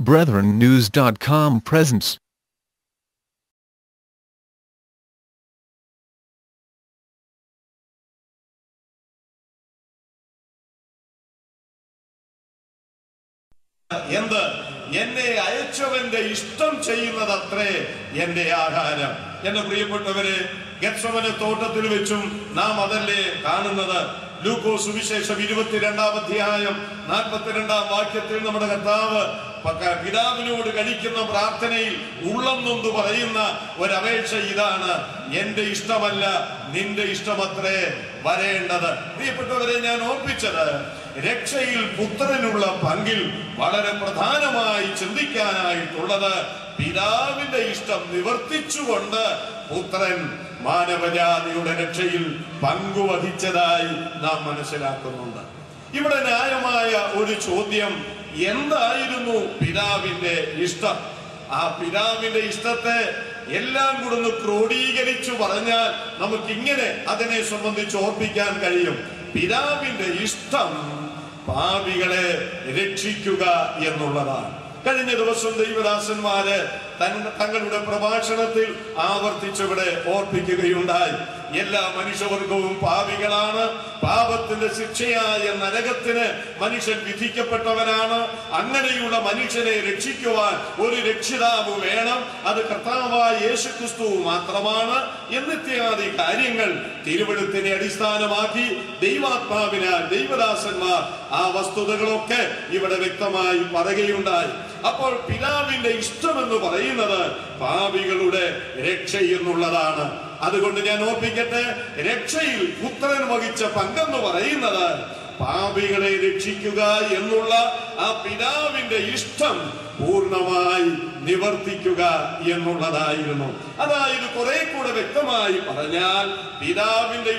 BrethrenNews.com presents എന്ത് എന്നെ അയച്ചവന്റെ ഇഷ്ടം ചെയ്യുന്നതത്രേ എന്റെ ആഹാരം എന്റെ പ്രിയപ്പെട്ടവരെ ഗത്സവന തോട്ടത്തിൽ വെച്ചും നാം അതല്ലേ കാണുന്നത് ലൂക്കോ സുവിശേഷം ഇരുപത്തിരണ്ടാം അധ്യായം നാൽപ്പത്തിരണ്ടാം വാക്യത്തിൽ നമ്മുടെ കർത്താവ് പക്ക- പിതാവിനോട് കഴിക്കുന്ന പ്രാർത്ഥനയിൽ ഉള്ളം നൊന്ത് പറയുന്ന ഒരപേക്ഷ ഇതാണ് എന്റെ ഇഷ്ടമല്ല നിന്റെ ഇഷ്ടമത്രേ വരേണ്ടത് പ്രിയപ്പെട്ടവരെ ഞാൻ ഓർപ്പിച്ചത് രക്ഷയിൽ പുത്രനുള്ള പങ്കിൽ വളരെ പ്രധാനമായി ചിന്തിക്കാനായിട്ടുള്ളത് പിതാവിന്റെ ഇഷ്ടം നിവർത്തിച്ചുകൊണ്ട് പുത്രൻ മാനവജാതിയുടെ രക്ഷയിൽ പങ്കുവഹിച്ചതായി നാം മനസ്സിലാക്കുന്നുണ്ട് ഇവിടെ ന്യായമായ ഒരു ചോദ്യം എന്തായിരുന്നു പിതാവിന്റെ ഇഷ്ടം ആ പിതാവിന്റെ ഇഷ്ടത്തെ എല്ലാം കൂടെ ഒന്ന് ക്രോഡീകരിച്ചു പറഞ്ഞാൽ നമുക്ക് ഇങ്ങനെ അതിനെ സംബന്ധിച്ച് ഓർപ്പിക്കാൻ കഴിയും പിതാവിന്റെ ഇഷ്ടം പാപികളെ രക്ഷിക്കുക എന്നുള്ളതാണ് കഴിഞ്ഞ ദിവസം ദൈവദാസന്മാര് തൻ- തങ്ങളുടെ പ്രഭാഷണത്തിൽ ആവർത്തിച്ചവിടെ ഓർപ്പിക്കുകയുണ്ടായി എല്ലാ മനുഷ്യവർഗവും പാപികളാണ് പാപത്തിന്റെ ശിക്ഷയായ നരകത്തിന് മനുഷ്യൻ വിധിക്കപ്പെട്ടവനാണ് അങ്ങനെയുള്ള മനുഷ്യനെ രക്ഷിക്കുവാൻ ഒരു രക്ഷിതാവ് വേണം അത് കർത്താവായ യേശുക്രിസ്തു മാത്രമാണ് എന്നിത്യാദി കാര്യങ്ങൾ തിരുവഴുത്തിനെ അടിസ്ഥാനമാക്കി ദൈവാത്മാവിനാൽ ദൈവദാസന്മാർ ആ വസ്തുതകളൊക്കെ ഇവിടെ വ്യക്തമായി പറയുകയുണ്ടായി അപ്പോൾ പിതാവിന്റെ ഇഷ്ടം എന്ന് പറയുന്നത് പാപികളുടെ രക്ഷ എന്നുള്ളതാണ് അതുകൊണ്ട് ഞാൻ ഓർപ്പിക്കട്ടെ രക്ഷയിൽ പുത്രൻ വഹിച്ച പങ്കെന്ന് പറയുന്നത് പാപികളെ രക്ഷിക്കുക എന്നുള്ള ആ പിതാവിന്റെ ഇഷ്ടം പൂർണ്ണമായി നിവർത്തിക്കുക എന്നുള്ളതായിരുന്നു അതായത് കുറെ കൂടെ വ്യക്തമായി പറഞ്ഞാൽ പിതാവിന്റെ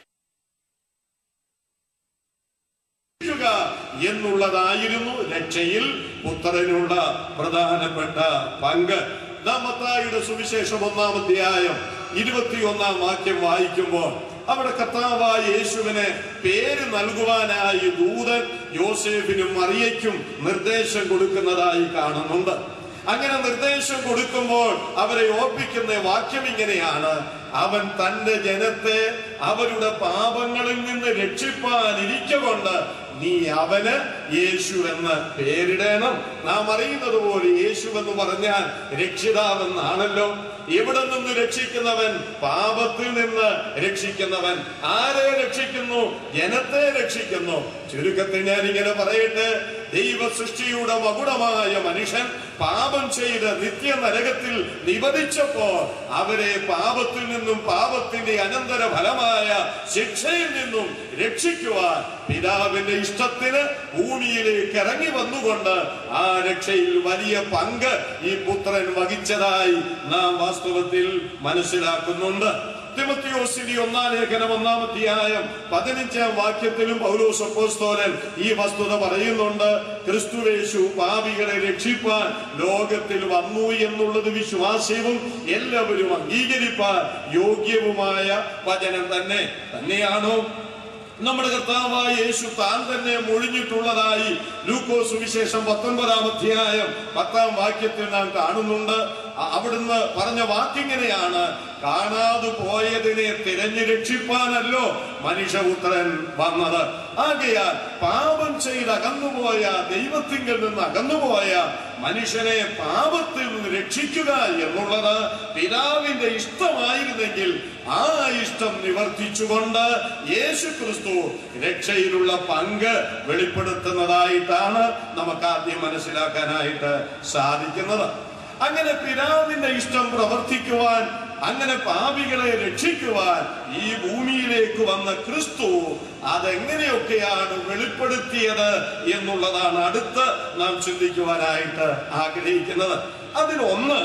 രക്ഷിക്കുക എന്നുള്ളതായിരുന്നു രക്ഷയിൽ പുത്രനുള്ള പ്രധാനപ്പെട്ട പങ്ക് നാം മത്തായിയുടെ സുവിശേഷം ഒന്നാം അധ്യായം ഇരുപത്തിയൊന്നാം വാക്യം വായിക്കുമ്പോൾ അവിടെ കർത്താവായ യേശുവിന് പേര് നൽകുവാനായി ദൂതൻ യോസേഫിനും മറിയയ്ക്കും നിർദ്ദേശം കൊടുക്കുന്നതായി കാണുന്നുണ്ട് അങ്ങനെ നിർദ്ദേശം കൊടുക്കുമ്പോൾ അവരെ ഓർപ്പിക്കുന്ന വാക്യം ഇങ്ങനെയാണ് അവൻ തന്റെ ജനത്തെ അവരുടെ പാപങ്ങളിൽ നിന്ന് രക്ഷിപ്പാനിരിക്കൊണ്ട് നീ അവന് യേശു എന്ന് പേരിടണം നാം അറിയുന്നത് പോലെ യേശു എന്ന് പറഞ്ഞാൽ രക്ഷിതാവെന്നാണല്ലോ എവിടെ നിന്ന് രക്ഷിക്കുന്നവൻ പാപത്തിൽ നിന്ന് രക്ഷിക്കുന്നവൻ ആരെ രക്ഷിക്കുന്നു ജനത്തെ രക്ഷിക്കുന്നു ചുരുക്കത്തിൽ ഞാൻ ഇങ്ങനെ പറയട്ടെ ദൈവ സൃഷ്ടിയുടെ മകുടമായ മനുഷ്യൻ പാപം ചെയ്ത് നിത്യ നരകത്തിൽ നിബദിച്ചപ്പോൾ അവരെ പാപത്തിൽ നിന്നും പാപത്തിന്റെ അനന്തര ഫലമായ ശിക്ഷയിൽ നിന്നും രക്ഷിക്കുവാൻ പിതാവിന്റെ ഇഷ്ടത്തിന് ഭൂമിയിലേക്ക് ഇറങ്ങി വന്നുകൊണ്ട് ആ രക്ഷയിൽ വലിയ പങ്ക് ഈ പുത്രൻ വഹിച്ചതായി നാം വാസ്തവത്തിൽ മനസ്സിലാക്കുന്നുണ്ട് തിമത്തിയോസിന്റെ ഒന്നാം ലേഖനം ഒന്നാം അധ്യായം പതിനഞ്ചാം വാക്യത്തിലും പൗലോസ് അപ്പോസ്തോലൻ ഈ വസ്തുത പറയുന്നുണ്ട് ക്രിസ്തുവേശു പാപികളെ രക്ഷിപ്പാൻ ലോകത്തിൽ വന്നു എന്നുള്ളത് വിശ്വാസ്യവും എല്ലാവരും അംഗീകരിപ്പാൻ യോഗ്യവുമായ വചനം തന്നെ തന്നെയാണോ നമ്മുടെ കർത്താവായ യേശു താൻ തന്നെ മൊഴിഞ്ഞിട്ടുള്ളതായി ലൂക്കോസ് വിശേഷം പത്തൊൻപതാം അധ്യായം പത്താം വാക്യത്തിൽ നാം കാണുന്നുണ്ട് അ- അവിടുന്ന് പറഞ്ഞ വാക്കിങ്ങനെയാണ് കാണാതെ പോയതിനെ തിരഞ്ഞു രക്ഷിപ്പാനല്ലോ മനുഷ്യപുത്രൻ വന്നത് ആകയാൽ പാപം ചെയ്ത് അകന്നുപോയ ദൈവത്തിങ്കിൽ നിന്ന് അകന്നുപോയ മനുഷ്യനെ പാപത്തിൽ നിന്ന് രക്ഷിക്കുക എന്നുള്ളത് പിതാവിന്റെ ഇഷ്ടമായിരുന്നെങ്കിൽ ആ ഇഷ്ടം നിവർത്തിച്ചുകൊണ്ട് യേശു ക്രിസ്തു രക്ഷയിലുള്ള പങ്ക് വെളിപ്പെടുത്തുന്നതായിട്ടാണ് നമുക്ക് ആദ്യം മനസ്സിലാക്കാനായിട്ട് സാധിക്കുന്നത് അങ്ങനെ പിതാവിന്റെ ഇഷ്ടം പ്രവർത്തിക്കുവാൻ അങ്ങനെ പാപികളെ രക്ഷിക്കുവാൻ ഈ ഭൂമിയിലേക്ക് വന്ന ക്രിസ്തു അതെങ്ങനെയൊക്കെയാണ് വെളിപ്പെടുത്തിയത് എന്നുള്ളതാണ് അടുത്ത് നാം ചിന്തിക്കുവാനായിട്ട് ആഗ്രഹിക്കുന്നത് അതിലൊന്ന്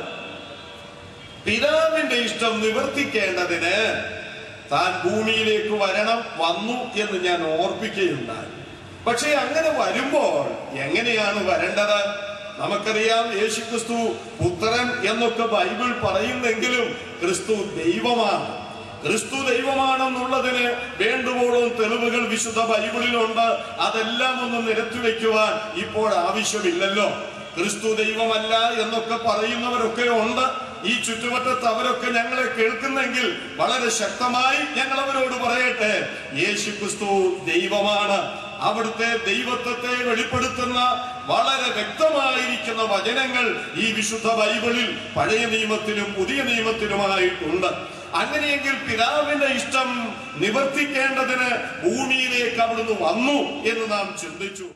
പിതാവിന്റെ ഇഷ്ടം നിവർത്തിക്കേണ്ടതിന് താൻ ഭൂമിയിലേക്ക് വരണം വന്നു എന്ന് ഞാൻ ഓർപ്പിക്കുകയുണ്ടായി പക്ഷേ അങ്ങനെ വരുമ്പോൾ എങ്ങനെയാണ് വരേണ്ടത് നമുക്കറിയാം യേശു ക്രിസ്തു പുത്രൻ എന്നൊക്കെ ബൈബിൾ പറയുന്നെങ്കിലും ക്രിസ്തു ദൈവമാണ് ക്രിസ്തു ദൈവമാണെന്നുള്ളതിന് വേണ്ടുവോളം തെളിവുകൾ വിശുദ്ധ ബൈബിളിലുണ്ട് അതെല്ലാം ഒന്ന് നിരത്തി വെക്കുവാൻ ഇപ്പോൾ ആവശ്യമില്ലല്ലോ ക്രിസ്തു ദൈവമല്ല എന്നൊക്കെ പറയുന്നവരൊക്കെ ഉണ്ട് ഈ ചുറ്റുവട്ടത്ത് അവരൊക്കെ ഞങ്ങളെ കേൾക്കുന്നെങ്കിൽ വളരെ ശക്തമായി ഞങ്ങൾ അവരോട് പറയട്ടെ യേശു ക്രിസ്തു ദൈവമാണ് അവിടുത്തെ ദൈവത്വത്തെ വെളിപ്പെടുത്തുന്ന വളരെ വ്യക്തമായിരിക്കുന്ന വചനങ്ങൾ ഈ വിശുദ്ധ ബൈബിളിൽ പഴയ നിയമത്തിലും പുതിയ നിയമത്തിലുമായിട്ടുണ്ട് അങ്ങനെയെങ്കിൽ പിതാവിന്റെ ഇഷ്ടം നിവർത്തിക്കേണ്ടതിന് ഭൂമിയിലേക്ക് അവിടുന്ന് വന്നു എന്ന് നാം ചിന്തിച്ചു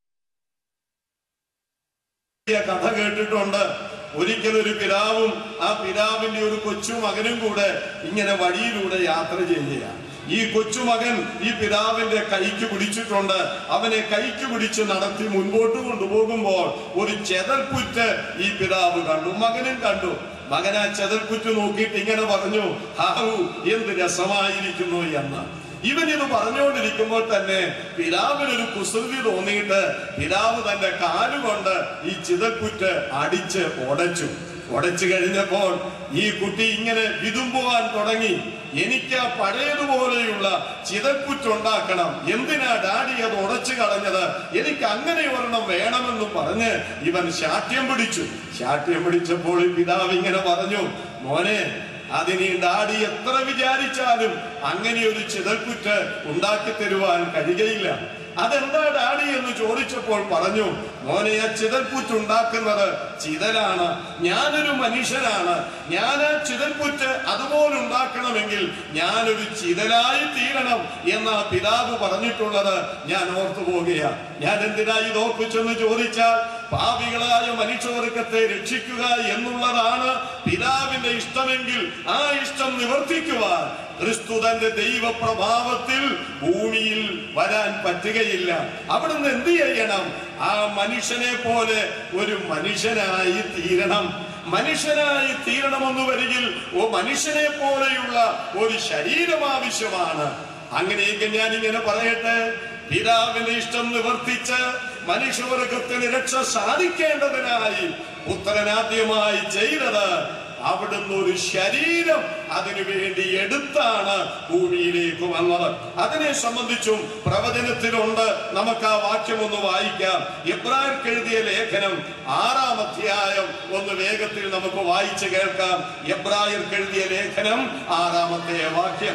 വലിയ കഥ കേട്ടിട്ടുണ്ട് ഒരിക്കൽ ഒരു പിതാവും ആ പിതാവിന്റെ ഒരു കൊച്ചു മകനും കൂടെ ഇങ്ങനെ വഴിയിലൂടെ യാത്ര ചെയ്യുക ഈ കൊച്ചുമകൻ ഈ പിതാവിന്റെ കൈക്ക് പിടിച്ചിട്ടുണ്ട് അവനെ കൈക്ക് പിടിച്ച് നടത്തി മുൻപോട്ട് കൊണ്ടുപോകുമ്പോൾ ഒരു ചെതൽപ്പുറ്റ് ഈ പിതാവ് കണ്ടു മകനും കണ്ടു മകൻ ആ ചെതൽപ്പുറ്റ് നോക്കിയിട്ട് ഇങ്ങനെ പറഞ്ഞു ഹാവു എന്ത് രസമായിരിക്കുന്നു എന്ന് ഇവൻ ഇത് പറഞ്ഞുകൊണ്ടിരിക്കുമ്പോൾ തന്നെ പിതാവിനൊരു കുസൃതി തോന്നിയിട്ട് പിതാവ് തന്റെ കാലുകൊണ്ട് ഈ ചിതൽക്കുറ്റ് അടിച്ച് ഉടച്ചു ഉടച്ചു കഴിഞ്ഞപ്പോൾ ഈ കുട്ടി ഇങ്ങനെ വിതുമ്പുവാൻ തുടങ്ങി എനിക്ക് ആ പഴയതുപോലെയുള്ള ചിതൽക്കുറ്റുണ്ടാക്കണം എന്തിനാ ഡാഡി അത് ഉടച്ചു കളഞ്ഞത് എനിക്ക് അങ്ങനെ ഒരെണ്ണം വേണമെന്ന് പറഞ്ഞ് ഇവൻ ശാഠ്യം പിടിച്ചു ശാഠ്യം പിടിച്ചപ്പോൾ ഈ പിതാവ് ഇങ്ങനെ പറഞ്ഞു മോനെ അതിന് ഈ ഡാഡി എത്ര വിചാരിച്ചാലും അങ്ങനെ ഒരു ചിതൽക്കുറ്റ് ഉണ്ടാക്കി തരുവാൻ കഴിയുകയില്ല അതെന്താ ഡാഡി എന്ന് ചോദിച്ചപ്പോൾ പറഞ്ഞു മോനെ ആ ചിതൽപ്പുറ്റ് ഉണ്ടാക്കുന്നത് ചിതലാണ് ഞാനൊരു മനുഷ്യനാണ് ഞാൻ ആ ചിതൽപ്പുറ്റ് അതുപോലെ ഉണ്ടാക്കണമെങ്കിൽ ഞാനൊരു ചിതലായി തീരണം എന്ന് ആ പിതാവ് പറഞ്ഞിട്ടുള്ളത് ഞാൻ ഓർത്തു പോകുകയാണ് ഞാൻ എന്തിനാ ഇത് ഓർപ്പിച്ചെന്ന് ചോദിച്ചാൽ പാപികളായ മനുഷ്യവർഗത്തെ രക്ഷിക്കുക എന്നുള്ളതാണ് പിതാവിന്റെ ഇഷ്ടമെങ്കിൽ ആ ഇഷ്ടം നിവർത്തിക്കുവാൻ ക്രിസ്തു തന്റെ ദൈവപ്രഭാവത്തിൽ ഭൂമിയിൽ വരാൻ പറ്റുകയില്ല അവിടുന്ന് എന്ത് ചെയ്യണം ആ മനുഷ്യനെ പോലെ ഒരു മനുഷ്യനായി തീരണം മനുഷ്യനായി തീരണമെന്ന് വരികിൽ ഓ മനുഷ്യനെ പോലെയുള്ള ഒരു ശരീരം ആവശ്യമാണ് അങ്ങനെയെങ്കിൽ ഞാൻ ഇങ്ങനെ പറയട്ടെ പിതാവിന്റെ ഇഷ്ടം നിവർത്തിച്ച് മനുഷ്യവർഗത്തിന് രക്ഷ സാധിക്കേണ്ടതിനായി പുത്രനാദ്യമായി ചെയ്തത് അവിടുന്ന് ഒരു ശരീരം അതിനു വേണ്ടി എടുത്താണ് ഭൂമിയിലേക്ക് വന്നത് അതിനെ സംബന്ധിച്ചും പ്രവചനത്തിലുണ്ട് നമുക്ക് ആ വാക്യം ഒന്ന് വായിക്കാം എബ്രാഹിർക്ക് എഴുതിയ ലേഖനം ആറാം അധ്യായം ഒന്ന് വേഗത്തിൽ നമുക്ക് വായിച്ചു കേൾക്കാം എബ്രാഹിർക്ക് എഴുതിയ ലേഖനം ആറാമത്തെ വാക്യം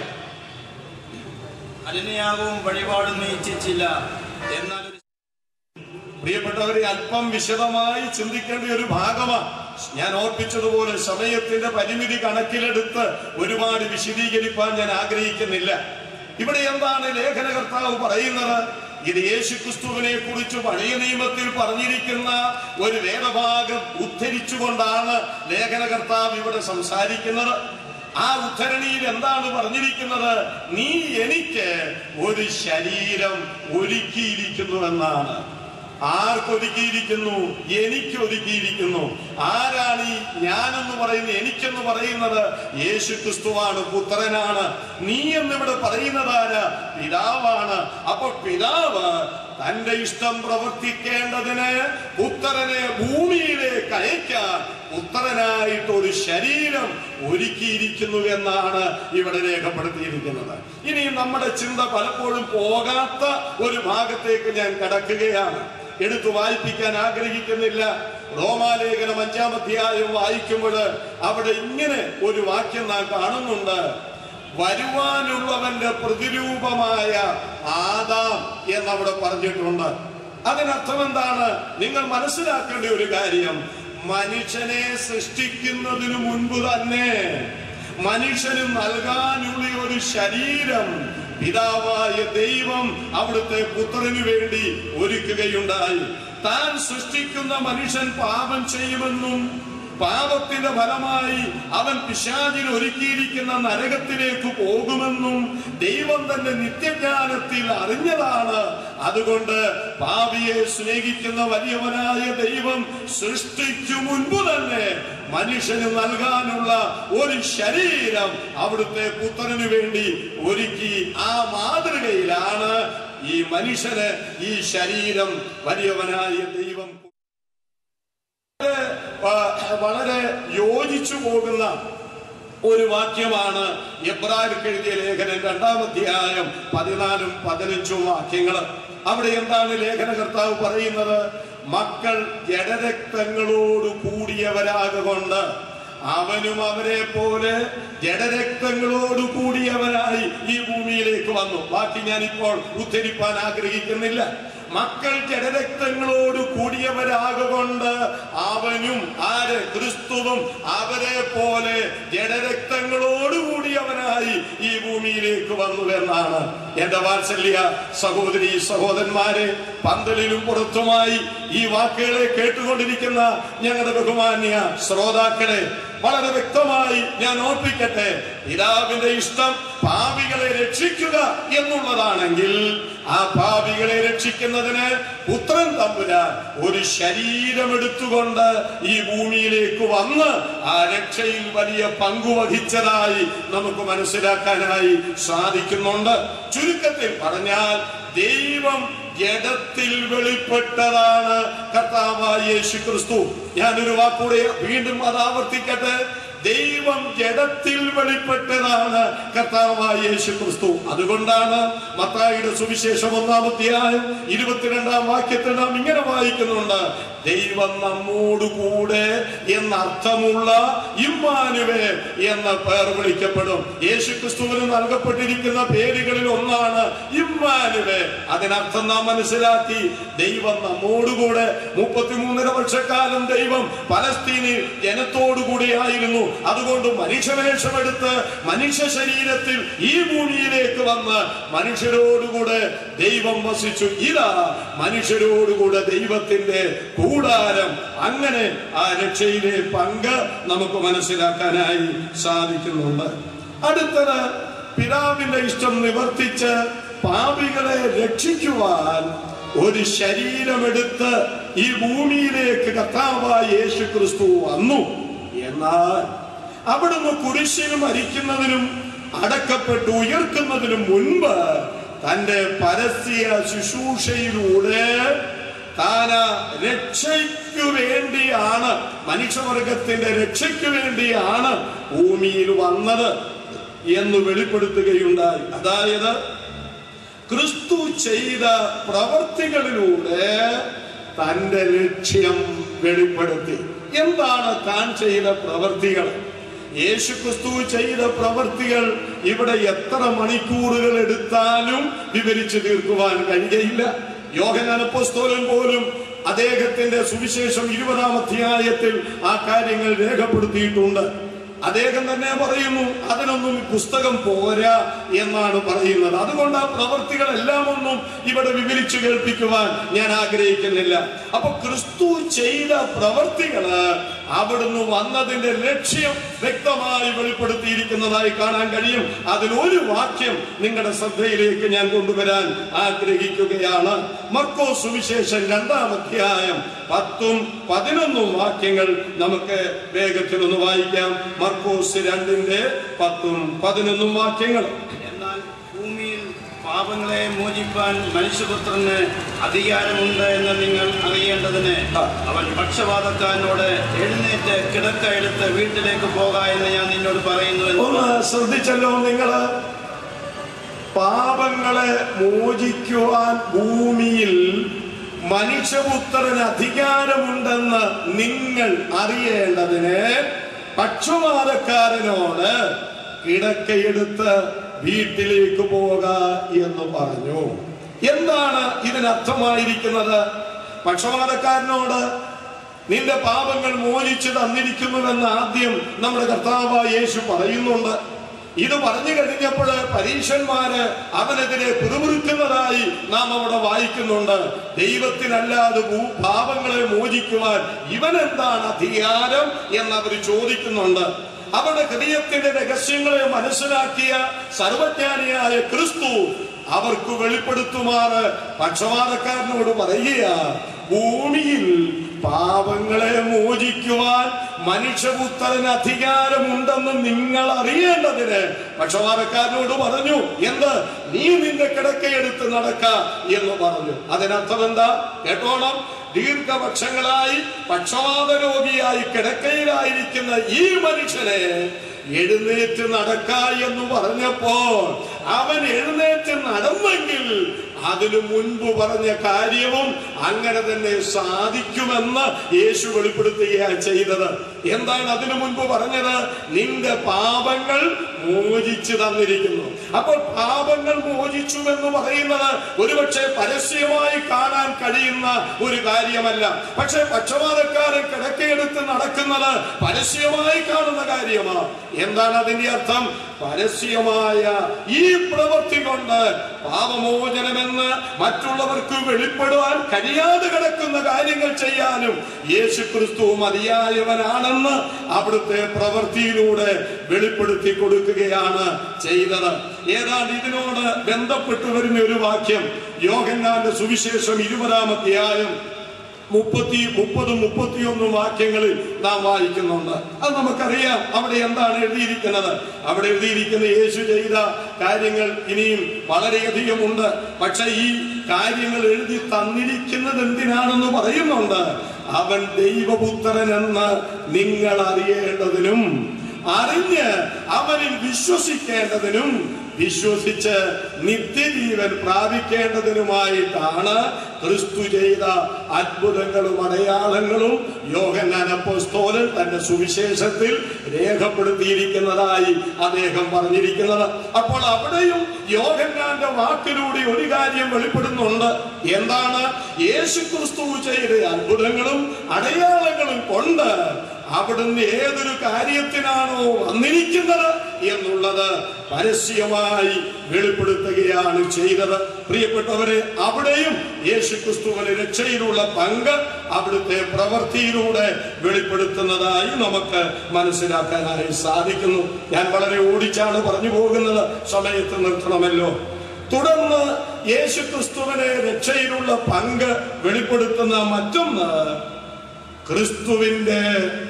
അനന്യാകവും വഴിപാടും നീ ഇച്ഛിച്ചില്ല എന്നാൽ ഒരു പ്രിയപ്പെട്ടവരെ അല്പം വിശദമായി ചിന്തിക്കേണ്ട ഒരു ഭാഗമാണ് ഞാൻ ഓർപ്പിച്ചതുപോലെ സമയത്തിന്റെ പരിമിതി കണക്കിലെടുത്ത് ഒരുപാട് വിശദീകരിക്കാൻ ഞാൻ ആഗ്രഹിക്കുന്നില്ല ഇവിടെ എന്താണ് ലേഖനകർത്താവ് പറയുന്നത് ഇത് യേശുക്രിസ്തുവിനെ കുറിച്ച് പഴയ നിയമത്തിൽ പറഞ്ഞിരിക്കുന്ന ഒരു വേദഭാഗം ഉദ്ധരിച്ചുകൊണ്ടാണ് ലേഖനകർത്താവ് ഇവിടെ സംസാരിക്കുന്നത് ആ ഉദ്ധരണിയിൽ എന്താണ് പറഞ്ഞിരിക്കുന്നത് നീ എനിക്ക് ഒരു ശരീരം ഒരുക്കിയിരിക്കുന്നുവെന്നാണ് ആർക്കൊരുക്കിയിരിക്കുന്നു എനിക്ക് ഒരുക്കിയിരിക്കുന്നു ആരാണ് ഈ ഞാനെന്ന് പറയുന്നത് എനിക്കെന്ന് പറയുന്നത് യേശു ക്രിസ്തുവാണ് പുത്രനാണ് നീ എന്നിവിടെ പറയുന്നത് ആര് പിതാവാണ് അപ്പൊ പിതാവ് തന്റെ ഇഷ്ടം പ്രവർത്തിക്കേണ്ടതിന് പുത്രനെ ഭൂമിയിലേക്ക് അയക്കാൻ പുത്രനായിട്ട് ഒരു ശരീരം ഒരുക്കിയിരിക്കുന്നു എന്നാണ് ഇവിടെ രേഖപ്പെടുത്തിയിരിക്കുന്നത് ഇനി നമ്മുടെ ചിന്ത പലപ്പോഴും പോകാത്ത ഒരു ഭാഗത്തേക്ക് ഞാൻ കടക്കുകയാണ് എടുത്തു വായിപ്പിക്കാൻ ആഗ്രഹിക്കുന്നില്ല റോമാലേഖനം അഞ്ചാം അധ്യായം വായിക്കുമ്പോൾ അവിടെ ഇങ്ങനെ ഒരു വാക്യം നാം കാണുന്നുണ്ട് വരുവാനുള്ളവന്റെ പ്രതിരൂപമായ ആദാം എന്നവിടെ പറഞ്ഞിട്ടുണ്ട് അതിനർത്ഥം എന്താണ് നിങ്ങൾ മനസ്സിലാക്കേണ്ട ഒരു കാര്യം മനുഷ്യനെ സൃഷ്ടിക്കുന്നതിനു മുൻപ് തന്നെ മനുഷ്യന് നൽകാനുള്ള ഒരു ശരീരം പിതാവായ ദൈവം അവിടുത്തെ പുത്രനു വേണ്ടി ഒരുക്കുകയുണ്ടായി താൻ സൃഷ്ടിക്കുന്ന മനുഷ്യൻ പാപം ചെയ്യുമെന്നും പാപത്തിന്റെ ഫലമായി അവൻ പിശാചിന് ഒരുക്കിയിരിക്കുന്ന നരകത്തിലേക്ക് പോകുമെന്നും ദൈവം തന്റെ നിത്യജ്ഞാനത്തിൽ അറിഞ്ഞതാണ് അതുകൊണ്ട് പാപിയെ സ്നേഹിക്കുന്ന വലിയവനായ ദൈവം സൃഷ്ടിക്കു മുൻപ് തന്നെ മനുഷ്യന് നൽകാനുള്ള ഒരു ശരീരം അവിടുത്തെ പുത്രന് വേണ്ടി ഒരുക്കി ആ മാതൃകയിലാണ് ഈ മനുഷ്യന് ഈ ശരീരം വലിയവനായ ദൈവം വളരെ, വളരെ യോജിച്ചു പോകുന്ന ഒരു വാക്യമാണ് എബ്രാഹിർക്ക് എഴുതിയ ലേഖനം രണ്ടാം അധ്യായം പതിനാലും പതിനഞ്ചും വാക്യങ്ങൾ അവിടെ എന്താണ് ലേഖനകർത്താവ് പറയുന്നത് മക്കൾ ജഡരക്തങ്ങളോട് കൂടിയവരാകൊണ്ട് അവനും അവരെ പോലെ ജഡരക്തങ്ങളോട് കൂടിയവനായി ഈ ഭൂമിയിലേക്ക് വന്നു ബാക്കി ഞാനിപ്പോൾ ഉദ്ധരിപ്പാൻ ആഗ്രഹിക്കുന്നില്ല മക്കൾ ജഡരക്തങ്ങളോട് കൂടിയവരാകൊണ്ട് അവനും ആര് ക്രിസ്തുവും അവരെ പോലെ ജഡരക്തങ്ങളോട് കൂടിയവനായി ഈ ഭൂമിയിലേക്ക് വന്നു എന്നാണ് എന്റെ വാത്സല്യ സഹോദരി സഹോദരന്മാരെ പന്തലിലും പുറത്തുമായി ഈ വാക്കുകളെ കേട്ടുകൊണ്ടിരിക്കുന്ന ഞങ്ങളുടെ ബഹുമാന്യ ശ്രോതാക്കളെ വളരെ വ്യക്തമായി ഞാൻ ഓർപ്പിക്കട്ടെ പിതാവിന്റെ ഇഷ്ടം പാപികളെ രക്ഷിക്കുക എന്നുള്ളതാണെങ്കിൽ ആ പാപികളെ രക്ഷിക്കുന്നതിന് പുത്രൻ തമ്പുരാൻ ഒരു ശരീരം എടുത്തുകൊണ്ട് ഈ ഭൂമിയിലേക്ക് വന്ന് ആ രക്ഷയിൽ വലിയ പങ്കുവഹിച്ചതായി നമുക്ക് മനസ്സിലാക്കാനായി സാധിക്കുന്നുണ്ട് ചുരുക്കത്തിൽ പറഞ്ഞാൽ ദൈവം ജഡത്തിൽ വെളിപ്പെട്ടതാണ് കർത്താവായ യേശു ക്രിസ്തു ഞാനൊരു വാക്കൂടെ വീണ്ടും അത് ആവർത്തിക്കട്ടെ ദൈവം ജഡത്തിൽ വെളിപ്പെട്ടതാണ് കർത്താവായ യേശു ക്രിസ്തു അതുകൊണ്ടാണ് മത്തായിയുടെ സുവിശേഷം ഒന്നാമത്തെയായും ഇരുപത്തിരണ്ടാം വാക്യത്തിൽ നാം ഇങ്ങനെ വായിക്കുന്നുണ്ട് ദൈവം നമ്മോടുകൂടെ എന്നർത്ഥമുള്ള ഇമ്മാനുവേ എന്ന പേർ വിളിക്കപ്പെടും യേശു ക്രിസ്തുവിന് നൽകപ്പെട്ടിരിക്കുന്ന പേരുകളിൽ ഒന്നാണ് ഇമ്മാനുവേ അതിനർത്ഥം നാം മനസ്സിലാക്കി ദൈവം നമ്മോടുകൂടെ മുപ്പത്തിമൂന്നര വർഷക്കാലം ദൈവം പലസ്തീനിൽ ജനത്തോടുകൂടി ആയിരുന്നു അതുകൊണ്ട് മനുഷ്യവേഷമെടുത്ത് മനുഷ്യ ശരീരത്തിൽ ഈ ഭൂമിയിലേക്ക് വന്ന് മനുഷ്യരോടുകൂടെ ദൈവം വസിച്ചു ഇതാ മനുഷ്യരോടുകൂടെ ദൈവത്തിന്റെ കൂടാരം അങ്ങനെ ആ രക്ഷയിലെ പങ്ക് നമുക്ക് മനസ്സിലാക്കാനായി സാധിക്കുന്നുണ്ട് അടുത്തത് പിതാവിന്റെ ഇഷ്ടം നിവർത്തിച്ച് പാപികളെ രക്ഷിക്കുവാൻ ഒരു ശരീരമെടുത്ത് ഈ ഭൂമിയിലേക്ക് കർത്താവായ യേശു ക്രിസ്തു വന്നു എന്നാൽ അവിടുന്ന് കുരിശിൽ മരിക്കുന്നതിനും അടക്കപ്പെട്ട് ഉയർക്കുന്നതിനും മുൻപ് തന്റെ പരസ്യ ശുശ്രൂഷയിലൂടെ താന രക്ഷയ്ക്കു വേണ്ടിയാണ് മനുഷ്യവർഗത്തിന്റെ രക്ഷയ്ക്ക് വേണ്ടിയാണ് ഭൂമിയിൽ വന്നത് എന്ന് വെളിപ്പെടുത്തുകയുണ്ടായി അതായത് ക്രിസ്തു ചെയ്ത പ്രവർത്തികളിലൂടെ തന്റെ ലക്ഷ്യം വെളിപ്പെടുത്തി എന്താണ് താൻ ചെയ്ത പ്രവർത്തികൾ യേശു ക്രിസ്തു ചെയ്ത പ്രവർത്തികൾ ഇവിടെ എത്ര മണിക്കൂറുകൾ എടുത്താലും വിവരിച്ചു തീർക്കുവാൻ കഴിയയില്ല യോഹനാനപ്പോസ്തോലൻ പോലും അദ്ദേഹത്തിന്റെ സുവിശേഷം ഇരുപതാം അധ്യായത്തിൽ ആ കാര്യങ്ങൾ രേഖപ്പെടുത്തിയിട്ടുണ്ട് അദ്ദേഹം തന്നെ പറയുന്നു അതിനൊന്നും പുസ്തകം പോരാ എന്നാണ് പറയുന്നത് അതുകൊണ്ട് ആ പ്രവർത്തികളെല്ലാം ഒന്നും ഇവിടെ വിവരിച്ചു കേൾപ്പിക്കുവാൻ ഞാൻ ആഗ്രഹിക്കുന്നില്ല അപ്പൊ ക്രിസ്തു ചെയ്ത പ്രവർത്തികള് അവിടുന്ന് വന്നതിന്റെ ലക്ഷ്യം വ്യക്തമായി വെളിപ്പെടുത്തിയിരിക്കുന്നതായി കാണാൻ കഴിയും അതിൽ ഒരു വാക്യം നിങ്ങളുടെ ശ്രദ്ധയിലേക്ക് ഞാൻ കൊണ്ടുവരാൻ ആഗ്രഹിക്കുകയാണ് മർക്കോ സുവിശേഷം രണ്ടാം അധ്യായം പത്തും പതിനൊന്നും വാക്യങ്ങൾ നമുക്ക് വേഗത്തിൽ ഒന്ന് വായിക്കാം മർക്കോസ് രണ്ടിന്റെ പത്തും പതിനൊന്നും വാക്യങ്ങൾ എന്നാൽ ഭൂമിയിൽ പാപങ്ങളെ മോചിപ്പാൻ മനുഷ്യപുത്രന് അധികാരമുണ്ട് എന്ന് നിങ്ങൾ അറിയേണ്ടതിന് ആ. അവൻ പക്ഷപാതക്കാരനോട് എഴുന്നേറ്റ് കിടക്ക എടുത്ത് വീട്ടിലേക്ക് പോക എന്ന് ഞാൻ നിന്നോട് പറയുന്നു എന്ന് ഒന്ന് ശ്രദ്ധിച്ചല്ലോ നിങ്ങള് പാപങ്ങളെ മോചിക്കുവാൻ ഭൂമിയിൽ മനുഷ്യപുത്രന് അധികാരമുണ്ടെന്ന് നിങ്ങൾ അറിയേണ്ടതിന് പക്ഷപാതക്കാരനോട് കിടക്കയെടുത്ത് വീട്ടിലേക്ക് പോക എന്ന് പറഞ്ഞു എന്താണ് ഇതിനർത്ഥമായിരിക്കുന്നത് പക്ഷപാതക്കാരനോട് നിന്റെ പാപങ്ങൾ മോചിച്ചു തന്നിരിക്കുന്നുവെന്ന് ആദ്യം നമ്മുടെ കർത്താവായ യേശു പറയുന്നുണ്ട് ഇത് പറഞ്ഞു കഴിഞ്ഞപ്പോൾ പരീക്ഷന്മാര് അവനെതിരെ പിറുപിറുക്കുന്നതായി നാം അവിടെ വായിക്കുന്നുണ്ട് ദൈവത്തിനല്ലാതെ ഭൂ- പാപങ്ങളെ മോചിക്കുവാൻ ഇവൻ എന്താണ് അധികാരം എന്നവർ ചോദിക്കുന്നുണ്ട് അവരുടെ ഹൃദയത്തിന്റെ രഹസ്യങ്ങളെ മനസ്സിലാക്കിയ സർവജ്ഞാനിയായ ക്രിസ്തു അവർക്ക് വെളിപ്പെടുത്തുമാറ് പക്ഷപാതക്കാരനോട് പറയുക ഭൂമിയിൽ പാപങ്ങളെ മോചിക്കുവാൻ മനുഷ്യപുത്രന് അധികാരമുണ്ടെന്ന് നിങ്ങൾ അറിയേണ്ടതിന് പക്ഷപാതക്കാരനോട് പറഞ്ഞു എന്ത് നീ നിന്റെ കിടക്കയെടുത്ത് നടക്ക എന്ന് പറഞ്ഞു അതിനർത്ഥം എന്താ കേട്ടോണം ദീർഘപക്ഷങ്ങളായി പക്ഷപാത രോഗിയായി കിടക്കയിലായിരിക്കുന്ന ഈ മനുഷ്യനെ എഴുന്നേറ്റ് നടക്ക എന്ന് പറഞ്ഞപ്പോൾ അവൻ എഴുന്നേറ്റ് നടന്നെങ്കിൽ അതിനു മുൻപ് പറഞ്ഞ കാര്യവും അങ്ങനെ തന്നെ സാധിക്കുമെന്ന് യേശു വെളിപ്പെടുത്തുകയാണ് ചെയ്തത് എന്താണ് അതിനു മുൻപ് പറഞ്ഞത് നിന്റെ പാപങ്ങൾ മോചിച്ചു തന്നിരിക്കുന്നു അപ്പോൾ പാപങ്ങൾ മോചിച്ചു എന്ന് പറയുന്നത് ഒരുപക്ഷെ പരസ്യമായി കാണാൻ കഴിയുന്ന ഒരു കാര്യമല്ല പക്ഷെ പക്ഷപാതക്കാരൻ കിടക്കയെടുത്ത് നടക്കുന്നത് പരസ്യമായി കാണുന്ന കാര്യമാണ് എന്താണ് അതിന്റെ അർത്ഥം പരസ്യമായ ഈ പ്രവൃത്തി കൊണ്ട് പാപമോചനമെന്ന് മറ്റുള്ളവർക്ക് വെളിപ്പെടുവാൻ കഴിയാതെ കിടക്കുന്ന കാര്യങ്ങൾ ചെയ്യാനും യേശു ക്രിസ്തു മതിയായവനാണെന്ന് അവിടുത്തെ പ്രവൃത്തിയിലൂടെ വെളിപ്പെടുത്തി കൊടുക്കുകയാണ് ചെയ്തത് ഏതാണ്ട് ഇതിനോട് ബന്ധപ്പെട്ട് വരുന്ന ഒരു വാക്യം യോഹന്നാന്റെ സുവിശേഷം ഇരുപതാം അധ്യായം മുപ്പത്തി മുപ്പതും മുപ്പത്തിയൊന്നും വാക്യങ്ങളിൽ നാം വായിക്കുന്നുണ്ട് അത് നമുക്കറിയാം അവിടെ എന്താണ് എഴുതിയിരിക്കുന്നത് അവിടെ എഴുതിയിരിക്കുന്ന യേശു ചെയ്ത കാര്യങ്ങൾ ഇനിയും വളരെയധികം ഉണ്ട് പക്ഷെ ഈ കാര്യങ്ങൾ എഴുതി തന്നിരിക്കുന്നത് എന്തിനാണെന്ന് പറയുന്നുണ്ട് അവൻ ദൈവപുത്രനെന്ന് നിങ്ങൾ അറിയേണ്ടതിനും അറിഞ്ഞ് അവനിൽ വിശ്വസിക്കേണ്ടതിനും വിശ്വസിച്ച് നിത്യജീവൻ പ്രാപിക്കേണ്ടതിനുമായിട്ടാണ് ക്രിസ്തു ചെയ്ത അത്ഭുതങ്ങളും അടയാളങ്ങളും യോഹന്നാൻ അപ്പോസ്തോലൻ തന്റെ സുവിശേഷത്തിൽ രേഖപ്പെടുത്തിയിരിക്കുന്നതായി അദ്ദേഹം പറഞ്ഞിരിക്കുന്നത് അപ്പോൾ അവിടെയും യോഹന്നാന്റെ വാക്കിലൂടെ ഒരു കാര്യം വെളിപ്പെടുന്നുണ്ട് എന്താണ് യേശു ക്രിസ്തു ചെയ്ത അത്ഭുതങ്ങളും അടയാളങ്ങളും കൊണ്ട് അവിടുന്ന് ഏതൊരു കാര്യത്തിനാണോ വന്നിരിക്കുന്നത് എന്നുള്ളത് പരസ്യമായി വെളിപ്പെടുത്തുകയാണ് ചെയ്തത് പ്രിയപ്പെട്ടവരെ അവിടെയും യേശു ക്രിസ്തുവിന് രക്ഷയിലുള്ള പങ്ക് അവിടുത്തെ പ്രവൃത്തിയിലൂടെ വെളിപ്പെടുത്തുന്നതായി നമുക്ക് മനസ്സിലാക്കാനായി സാധിക്കുന്നു ഞാൻ വളരെ ഓടിച്ചാണ് പറഞ്ഞു പോകുന്നത് സമയത്ത് നിർത്തണമല്ലോ തുടർന്ന് യേശു ക്രിസ്തുവിനെ രക്ഷയിലുള്ള പങ്ക് വെളിപ്പെടുത്തുന്ന മറ്റൊന്ന് ക്രിസ്തുവിന്റെ